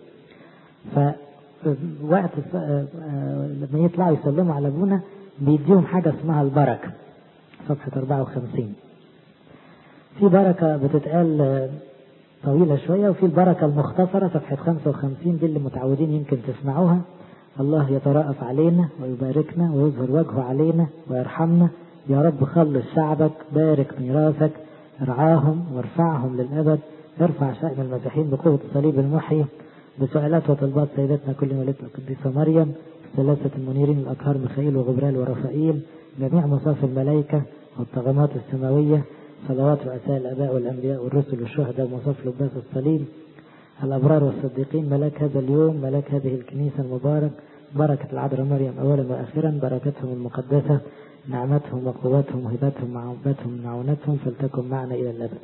فوقت لما يطلعوا يسلموا على أبونا بيديهم حاجة اسمها البركة صفحة 54 في بركة بتتقال طويلة شوية وفي البركة المختصرة صفحة 55 دي اللي متعودين يمكن تسمعوها الله يترأف علينا ويباركنا ويظهر وجهه علينا ويرحمنا يا رب خلص شعبك بارك ميراثك ارعاهم وارفعهم للأبد ارفع شأن المسيحيين بقوة الصليب المحيي بسؤالات وطلبات سيدتنا كل وليدة القديسة مريم ثلاثة المنيرين الأطهار ميخائيل وغبرال ورفائيل جميع مصاف الملائكة والطغمات السماوية صلوات رؤساء الآباء والأنبياء والرسل والشهداء ومصاف لباس الصليب الأبرار والصديقين ملاك هذا اليوم ملاك هذه الكنيسة المبارك بركة العذراء مريم أولا وأخيرا بركتهم المقدسة نعمتهم وقوتهم وهبتهم معونتهم معونتهم فلتكن معنا إلى الأبد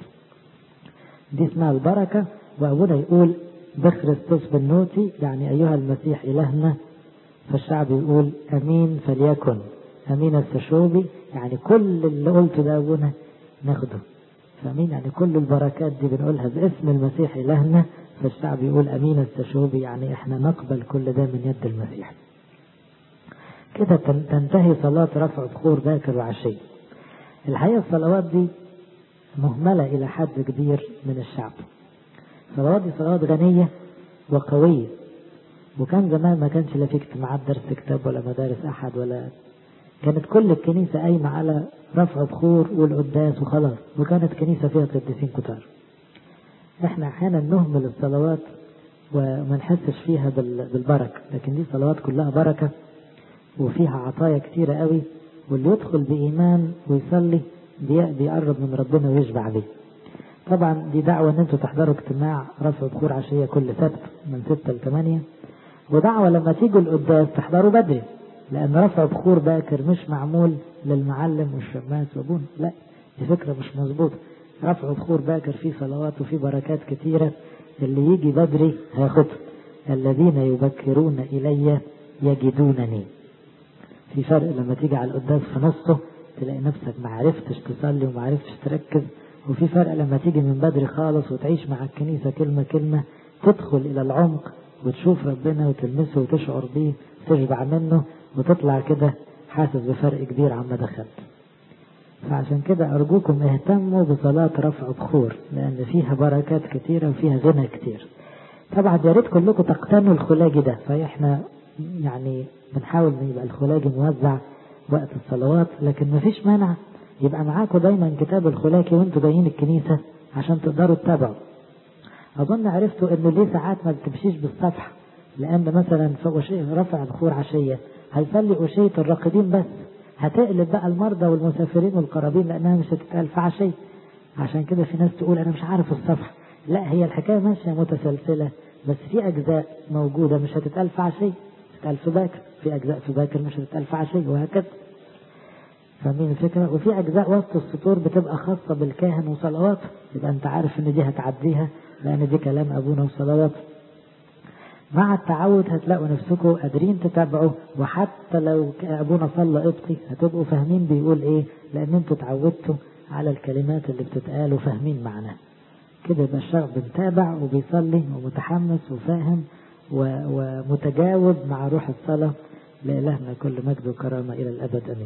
دي اسمها البركة وأبونا يقول بخريستوس بالنوتي يعني أيها المسيح إلهنا فالشعب يقول أمين فليكن أمين السشوبي يعني كل اللي قلته ده أبونا ناخده فأمين يعني كل البركات دي بنقولها باسم المسيح إلهنا فالشعب يقول أمين السشوبي يعني إحنا نقبل كل ده من يد المسيح كده تنتهي صلاة رفع بخور باكر وعشية الحقيقة الصلوات دي مهملة إلى حد كبير من الشعب الصلوات دي صلوات غنية وقوية وكان زمان ما كانش لا في اجتماعات درس كتاب ولا مدارس أحد ولا كانت كل الكنيسة قايمة على رفع بخور والقداس وخلاص وكانت كنيسة فيها قديسين كتار احنا احيانا نهمل الصلوات وما نحسش فيها بالبركة لكن دي صلوات كلها بركة وفيها عطايا كتيرة قوي واللي يدخل بإيمان ويصلي بيقرب من ربنا ويشبع بيه طبعا دي دعوة ان انتوا تحضروا اجتماع رفع بخور عشية كل سبت من ستة لثمانية ودعوة لما تيجوا القداس تحضروا بدري لأن رفع بخور باكر مش معمول للمعلم والشماس وابونا لا دي فكرة مش مظبوطة رفع بخور باكر فيه صلوات وفيه بركات كتيرة اللي يجي بدري هياخدها الذين يبكرون إلي يجدونني في فرق لما تيجي على القداس في نصه تلاقي نفسك ما عرفتش تصلي وما عرفتش تركز وفي فرق لما تيجي من بدري خالص وتعيش مع الكنيسة كلمة كلمة تدخل إلى العمق وتشوف ربنا وتلمسه وتشعر بيه تشبع منه وتطلع كده حاسس بفرق كبير عما دخلت فعشان كده أرجوكم اهتموا بصلاة رفع بخور لأن فيها بركات كتيرة وفيها غنى كتير طبعا يا ريت كلكم تقتنوا الخلاجي ده فاحنا يعني بنحاول ان يبقى الخلاجي موزع وقت الصلوات لكن مفيش مانع يبقى معاكم دايما كتاب الخلاجي وانتوا جايين الكنيسة عشان تقدروا تتابعوا أظن عرفتوا إنه ليه ساعات ما بتمشيش بالصفحة لأن مثلا فوق رفع بخور عشية هيصلي أشية الراقدين بس هتقلب بقى المرضى والمسافرين والقرابين لأنها مش هتتقال في عشية عشان كده في ناس تقول أنا مش عارف الصفحة لا هي الحكاية ماشية متسلسلة بس في أجزاء موجودة مش هتتقال في عشية هتتقال في باكر في أجزاء في باكر مش هتتقال في عشية وهكذا فاهمين الفكرة وفي أجزاء وسط السطور بتبقى خاصة بالكاهن وصلواته يبقى أنت عارف إن دي هتعديها لأن دي كلام أبونا وصلواته مع التعود هتلاقوا نفسكم قادرين تتابعوا وحتى لو أبونا صلى قبطي هتبقوا فاهمين بيقول إيه لأن أنتوا اتعودتوا على الكلمات اللي بتتقال وفاهمين معناها كده يبقى الشعب متابع وبيصلي ومتحمس وفاهم ومتجاوب مع روح الصلاة لإلهنا كل مجد وكرامة إلى الأبد أمين